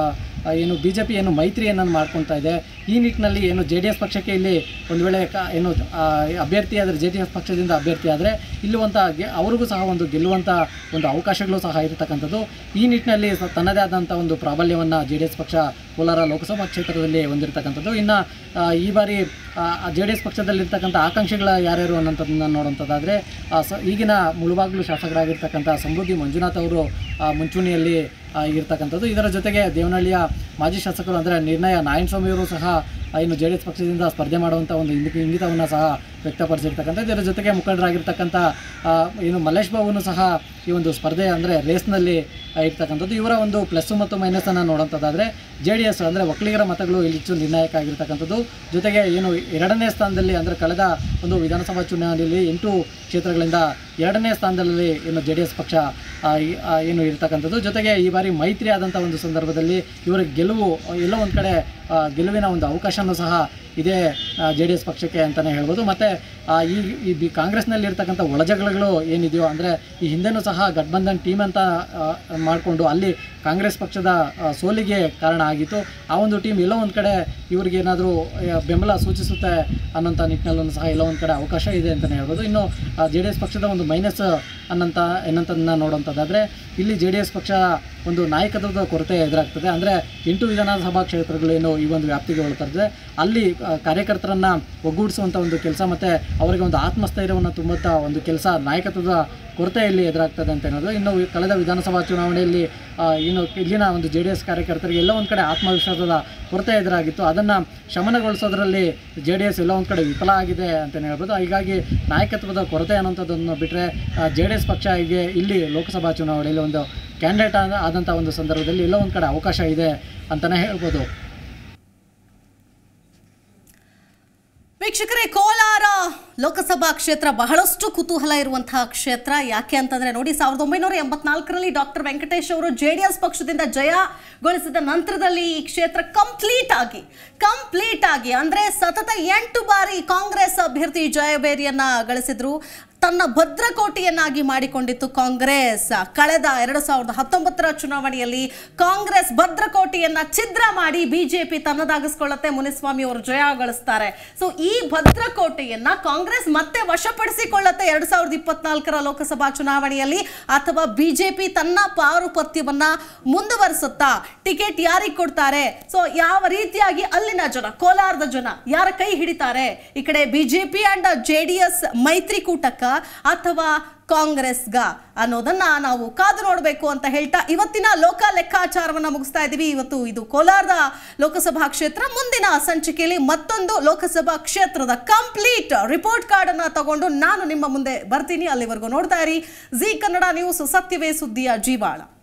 ಏನು ಬಿ ಜೆ ಪಿ ಏನು ಮೈತ್ರಿಯನ್ನು ಮಾಡ್ಕೊತಾ ಇದೆ ಈ ನಿಟ್ಟಿನಲ್ಲಿ ಏನು ಜೆ ಡಿ ಎಸ್ ಪಕ್ಷಕ್ಕೆ ಇಲ್ಲಿ ಒಂದು ವೇಳೆ ಕ ಏನು ಆ, ಅಭ್ಯರ್ಥಿ ಆದರೆ ಜೆ ಡಿ ಎಸ್ ಪಕ್ಷದಿಂದ ಅಭ್ಯರ್ಥಿ ಆದರೆ ಇಲ್ಲುವಂಥ ಗೆ ಅವ್ರಿಗೂ ಸಹ ಒಂದು ಗೆಲ್ಲುವಂಥ ಒಂದು ಅವಕಾಶಗಳು ಸಹ ಇರತಕ್ಕಂಥದ್ದು ಈ ನಿಟ್ಟಿನಲ್ಲಿ ಸ- ತನ್ನದೇ ಆದಂಥ ಒಂದು ಪ್ರಾಬಲ್ಯವನ್ನು ಜೆ ಡಿ ಎಸ್ ಪಕ್ಷ ಕೋಲಾರ ಲೋಕಸಭಾ ಕ್ಷೇತ್ರದಲ್ಲಿ ಹೊಂದಿರತಕ್ಕಂಥದ್ದು ಇನ್ನು ಆ, ಈ ಬಾರಿ ಜೆ ಡಿ ಎಸ್ ಪಕ್ಷದಲ್ಲಿರ್ತಕ್ಕಂಥ ಆಕಾಂಕ್ಷಿಗಳ ಯಾರ್ಯಾರು ಅನ್ನೋಂಥದ್ದನ್ನ ನೋಡುವಂಥದ್ದಾದರೆ ಸ ಈಗಿನ ಮುಳುಬಾಗ್ಲು ಶಾಸಕರಾಗಿರ್ತಕ್ಕಂಥ ಸಮೃದ್ಧಿ ಮಂಜುನಾಥ್ ಅವರು ಆ, ಮುಂಚೂಣಿಯಲ್ಲಿ ಆ, ಇರ್ತಕ್ಕಂಥದ್ದು ಇದರ ಜೊತೆಗೆ ದೇವನಹಳ್ಳಿಯ ಮಾಜಿ ಶಾಸಕರು ಅಂದರೆ ನಿರ್ಣಯ ನಾರಾಯಣಸ್ವಾಮಿಯವರು ಸಹ ಆ, ಇನ್ನು ಜೆ ಡಿ ಎಸ್ ಪಕ್ಷದಿಂದ ಸ್ಪರ್ಧೆ ಮಾಡುವಂಥ ಒಂದು ಇಂಗಿ ಇಂಗಿತವನ್ನು ಸಹ ವ್ಯಕ್ತಪಡಿಸಿರ್ತಕ್ಕಂಥದ್ದು ಇದರ ಜೊತೆಗೆ ಮುಖಂಡರಾಗಿರ್ತಕ್ಕಂಥ ಆ, ಏನು ಮಲ್ಲೇಶ್ ಬಾಬುನು ಸಹ ಈ ಒಂದು ಸ್ಪರ್ಧೆ ಅಂದರೆ ರೇಸ್ನಲ್ಲಿ ಆ, ಇರ್ತಕ್ಕಂಥದ್ದು ಇವರ ಒಂದು ಪ್ಲಸ್ಸು ಮತ್ತು ಮೈನಸನ್ನು ನೋಡೋಂಥದ್ದಾದರೆ ಜೆ ಡಿ ಎಸ್ ಅಂದರೆ ಒಕ್ಕಲಿಗರ ಮತಗಳು ಇಲ್ಲಿ ಹೆಚ್ಚು ನಿರ್ಣಾಯಕ ಆಗಿರ್ತಕ್ಕಂಥದ್ದು ಜೊತೆಗೆ ಏನು ಎರಡನೇ ಸ್ಥಾನದಲ್ಲಿ ಅಂದರೆ ಕಳೆದ ಒಂದು ವಿಧಾನಸಭಾ ಚುನಾವಣೆಯಲ್ಲಿ ಎಂಟು ಕ್ಷೇತ್ರಗಳಿಂದ ಎರಡನೇ ಸ್ಥಾನದಲ್ಲಿ ಏನು ಜೆ ಡಿ ಎಸ್ ಪಕ್ಷ ಆ, ಈ- ಆ, ಏನು ಇರ್ತಕ್ಕಂಥದ್ದು ಜೊತೆಗೆ ಈ ಬಾರಿ ಮೈತ್ರಿ ಆದಂಥ ಒಂದು ಸಂದರ್ಭದಲ್ಲಿ ಇವರ ಗೆಲುವು ಎಲ್ಲೋ ಒಂದು ಕಡೆ ಆ, ಗೆಲುವಿನ ಒಂದು ಅವಕಾಶನೂ ಸಹ ಇದೇ ಜೆ ಡಿ ಎಸ್ ಪಕ್ಷಕ್ಕೆ ಅಂತಲೇ ಹೇಳ್ಬೋದು ಮತ್ತು ಈ ಈ ಬಿ ಕಾಂಗ್ರೆಸ್ನಲ್ಲಿ ಇರ್ತಕ್ಕಂಥ ಒಳಜಗಳಗಳು ಏನಿದೆಯೋ ಅಂದರೆ ಈ ಹಿಂದೆನೂ ಸಹ ಗಠಬಂಧನ್ ಟೀಮ್ ಅಂತ ಮಾಡಿಕೊಂಡು ಅಲ್ಲಿ ಕಾಂಗ್ರೆಸ್ ಪಕ್ಷದ ಆ, ಸೋಲಿಗೆ ಕಾರಣ ಆಗಿತ್ತು ಆ ಒಂದು ಟೀಮ್ ಎಲ್ಲೋ ಒಂದು ಕಡೆ ಇವ್ರಿಗೆ ಏನಾದರೂ ಬೆಂಬಲ ಸೂಚಿಸುತ್ತೆ ಅನ್ನೋಂಥ ನಿಟ್ಟಿನಲ್ಲೂ ಸಹ ಎಲ್ಲೋ ಒಂದು ಕಡೆ ಅವಕಾಶ ಇದೆ ಅಂತಲೇ ಹೇಳ್ಬೋದು ಇನ್ನು ಜೆ ಡಿ ಎಸ್ ಪಕ್ಷದ ಒಂದು ಮೈನಸ್ ಅನ್ನೋಂಥ ಏನಂತದನ್ನ ನೋಡುವಂಥದ್ದಾದರೆ ಇಲ್ಲಿ ಜೆ ಡಿ ಎಸ್ ಪಕ್ಷ ಒಂದು ನಾಯಕತ್ವದ ಕೊರತೆ ಎದುರಾಗ್ತದೆ ಅಂದರೆ ಎಂಟು ವಿಧಾನಸಭಾ ಕ್ಷೇತ್ರಗಳೇನು ಈ ಒಂದು ವ್ಯಾಪ್ತಿಗೆ ಒಳತರ್ತದೆ ಅಲ್ಲಿ ಆ, ಕಾರ್ಯಕರ್ತರನ್ನ ಒಗ್ಗೂಡಿಸುವಂಥ ಒಂದು ಕೆಲಸ ಮತ್ತು ಅವರಿಗೆ ಒಂದು ಆತ್ಮಸ್ಥೈರ್ಯವನ್ನು ತುಂಬುವಂಥ ಒಂದು ಕೆಲಸ ನಾಯಕತ್ವದ ಕೊರತೆ ಇಲ್ಲಿ ಎದುರಾಗ್ತದೆ ಅಂತ ಅನ್ನೋದು ಇನ್ನು ಈ ಕಳೆದ ವಿಧಾನಸಭಾ ಚುನಾವಣೆಯಲ್ಲಿ ಆ, ಇನ್ನು ಇಲ್ಲಿನ ಒಂದು ಜೆ ಡಿ ಎಸ್ ಕಾರ್ಯಕರ್ತರಿಗೆ ಎಲ್ಲ ಒಂದು ಕಡೆ ಆತ್ಮವಿಶ್ವಾಸದ ಕೊರತೆ ಎದುರಾಗಿತ್ತು ಅದನ್ನು ಶಮನಗೊಳಿಸೋದ್ರಲ್ಲಿ ಜೆ ಡಿ ಎಸ್ ಎಲ್ಲ ಒಂದು ಕಡೆ ವಿಫಲ ಆಗಿದೆ ಅಂತಲೇ ಹೇಳ್ಬೋದು ಹೀಗಾಗಿ ನಾಯಕತ್ವದ ಕೊರತೆ ಅನ್ನೋಂಥದ್ದನ್ನು ಬಿಟ್ಟರೆ ಜೆ ಡಿ ಎಸ್ ಪಕ್ಷ ಹೀಗೆ ಇಲ್ಲಿ ಲೋಕಸಭಾ ಚುನಾವಣೆಯಲ್ಲಿ ಒಂದು ಕ್ಯಾಂಡಿಡೇಟ್ ಆದ ಆದಂಥ ಒಂದು ಸಂದರ್ಭದಲ್ಲಿ ಎಲ್ಲೋ ಒಂದು ಕಡೆ ಅವಕಾಶ ಇದೆ ಅಂತಲೇ ಹೇಳ್ಬೋದು ವೀಕ್ಷಕರೇ ಕೋಲಾರ ಲೋಕಸಭಾ ಕ್ಷೇತ್ರ ಬಹಳಷ್ಟು ಕುತೂಹಲ ಇರುವಂತಹ ಕ್ಷೇತ್ರ ಯಾಕೆ ಅಂತಂದ್ರೆ ನೋಡಿ ಸಾವಿರದ ಒಂಬೈನೂರ ಎಂಬತ್ನಾಲ್ಕರಲ್ಲಿ ಡಾಕ್ಟರ್ ವೆಂಕಟೇಶ್ ಅವರು ಜೆ ಡಿ ಎಸ್ ಪಕ್ಷದಿಂದ ಜಯಗೊಳಿಸಿದ ನಂತರದಲ್ಲಿ ಈ ಕ್ಷೇತ್ರ ಕಂಪ್ಲೀಟ್ ಆಗಿ ಕಂಪ್ಲೀಟ್ ಆಗಿ ಅಂದ್ರೆ ಸತತ ಎಂಟು ಬಾರಿ ಕಾಂಗ್ರೆಸ್ ಅಭ್ಯರ್ಥಿ ಜಯಬೇರಿಯನ್ನ ಗಳಿಸಿದ್ರು ತನ್ನ ಭದ್ರಕೋಟೆಯನ್ನಾಗಿ ಮಾಡಿಕೊಂಡಿತ್ತು ಕಾಂಗ್ರೆಸ್ ಕಳೆದ ಎರಡು ಸಾವಿರದ ಹತ್ತೊಂಬತ್ತರ ಚುನಾವಣೆಯಲ್ಲಿ ಕಾಂಗ್ರೆಸ್ ಭದ್ರಕೋಟೆಯನ್ನ ಛಿದ್ರ ಮಾಡಿ ಬಿಜೆಪಿ ತನ್ನದಾಗಿಸ್ಕೊಳ್ಳುತ್ತೆ ಮುನಿಸ್ವಾಮಿ ಅವರು ಜಯ ಗಳಿಸ್ತಾರೆ ಸೊ ಈ ಭದ್ರಕೋಟೆಯನ್ನ ಕಾಂಗ್ರೆಸ್ ಮತ್ತೆ ವಶಪಡಿಸಿಕೊಳ್ಳುತ್ತೆ ಎರಡ್ ಸಾವಿರದ ಇಪ್ಪತ್ನಾಲ್ಕರ ಲೋಕಸಭಾ ಚುನಾವಣೆಯಲ್ಲಿ ಅಥವಾ ಬಿಜೆಪಿ ತನ್ನ ಪಾರುಪತ್ಯವನ್ನ ಮುಂದುವರಿಸುತ್ತಾ ಟಿಕೆಟ್ ಯಾರಿಗೆ ಕೊಡ್ತಾರೆ ಸೊ ಯಾವ ರೀತಿಯಾಗಿ ಅಲ್ಲಿನ ಜನ ಕೋಲಾರದ ಜನ ಯಾರ ಕೈ ಹಿಡಿತಾರೆ ಈ ಕಡೆ BJP and J D S ಮೈತ್ರಿಕೂಟಕ್ಕ ಅಥವಾ ಕಾಂಗ್ರೆಸ್ಗ ಅನ್ನೋದನ್ನ ನಾವು ಕಾದು ನೋಡಬೇಕು ಅಂತ ಹೇಳ್ತಾ ಇವತ್ತಿನ ಲೋಕ ಲೆಕ್ಕಾಚಾರವನ್ನ ಮುಗಿಸ್ತಾ ಇದ್ದೀವಿ ಇವತ್ತು ಇದು ಕೋಲಾರದ ಲೋಕಸಭಾ ಕ್ಷೇತ್ರ ಮುಂದಿನ ಸಂಚಿಕೆಯಲ್ಲಿ ಮತ್ತೊಂದು ಲೋಕಸಭಾ ಕ್ಷೇತ್ರದ ಕಂಪ್ಲೀಟ್ ರಿಪೋರ್ಟ್ ಕಾರ್ಡ್ ಅನ್ನ ತಗೊಂಡು ನಾನು ನಿಮ್ಮ ಮುಂದೆ ಬರ್ತೀನಿ ಅಲ್ಲಿವರೆಗೂ ನೋಡ್ತಾ ಇರಿ ಜಿ ಕನ್ನಡ ನ್ಯೂಸ್ ಸತ್ಯವೇ ಸುದ್ದಿಯ ಜೀವಾಳ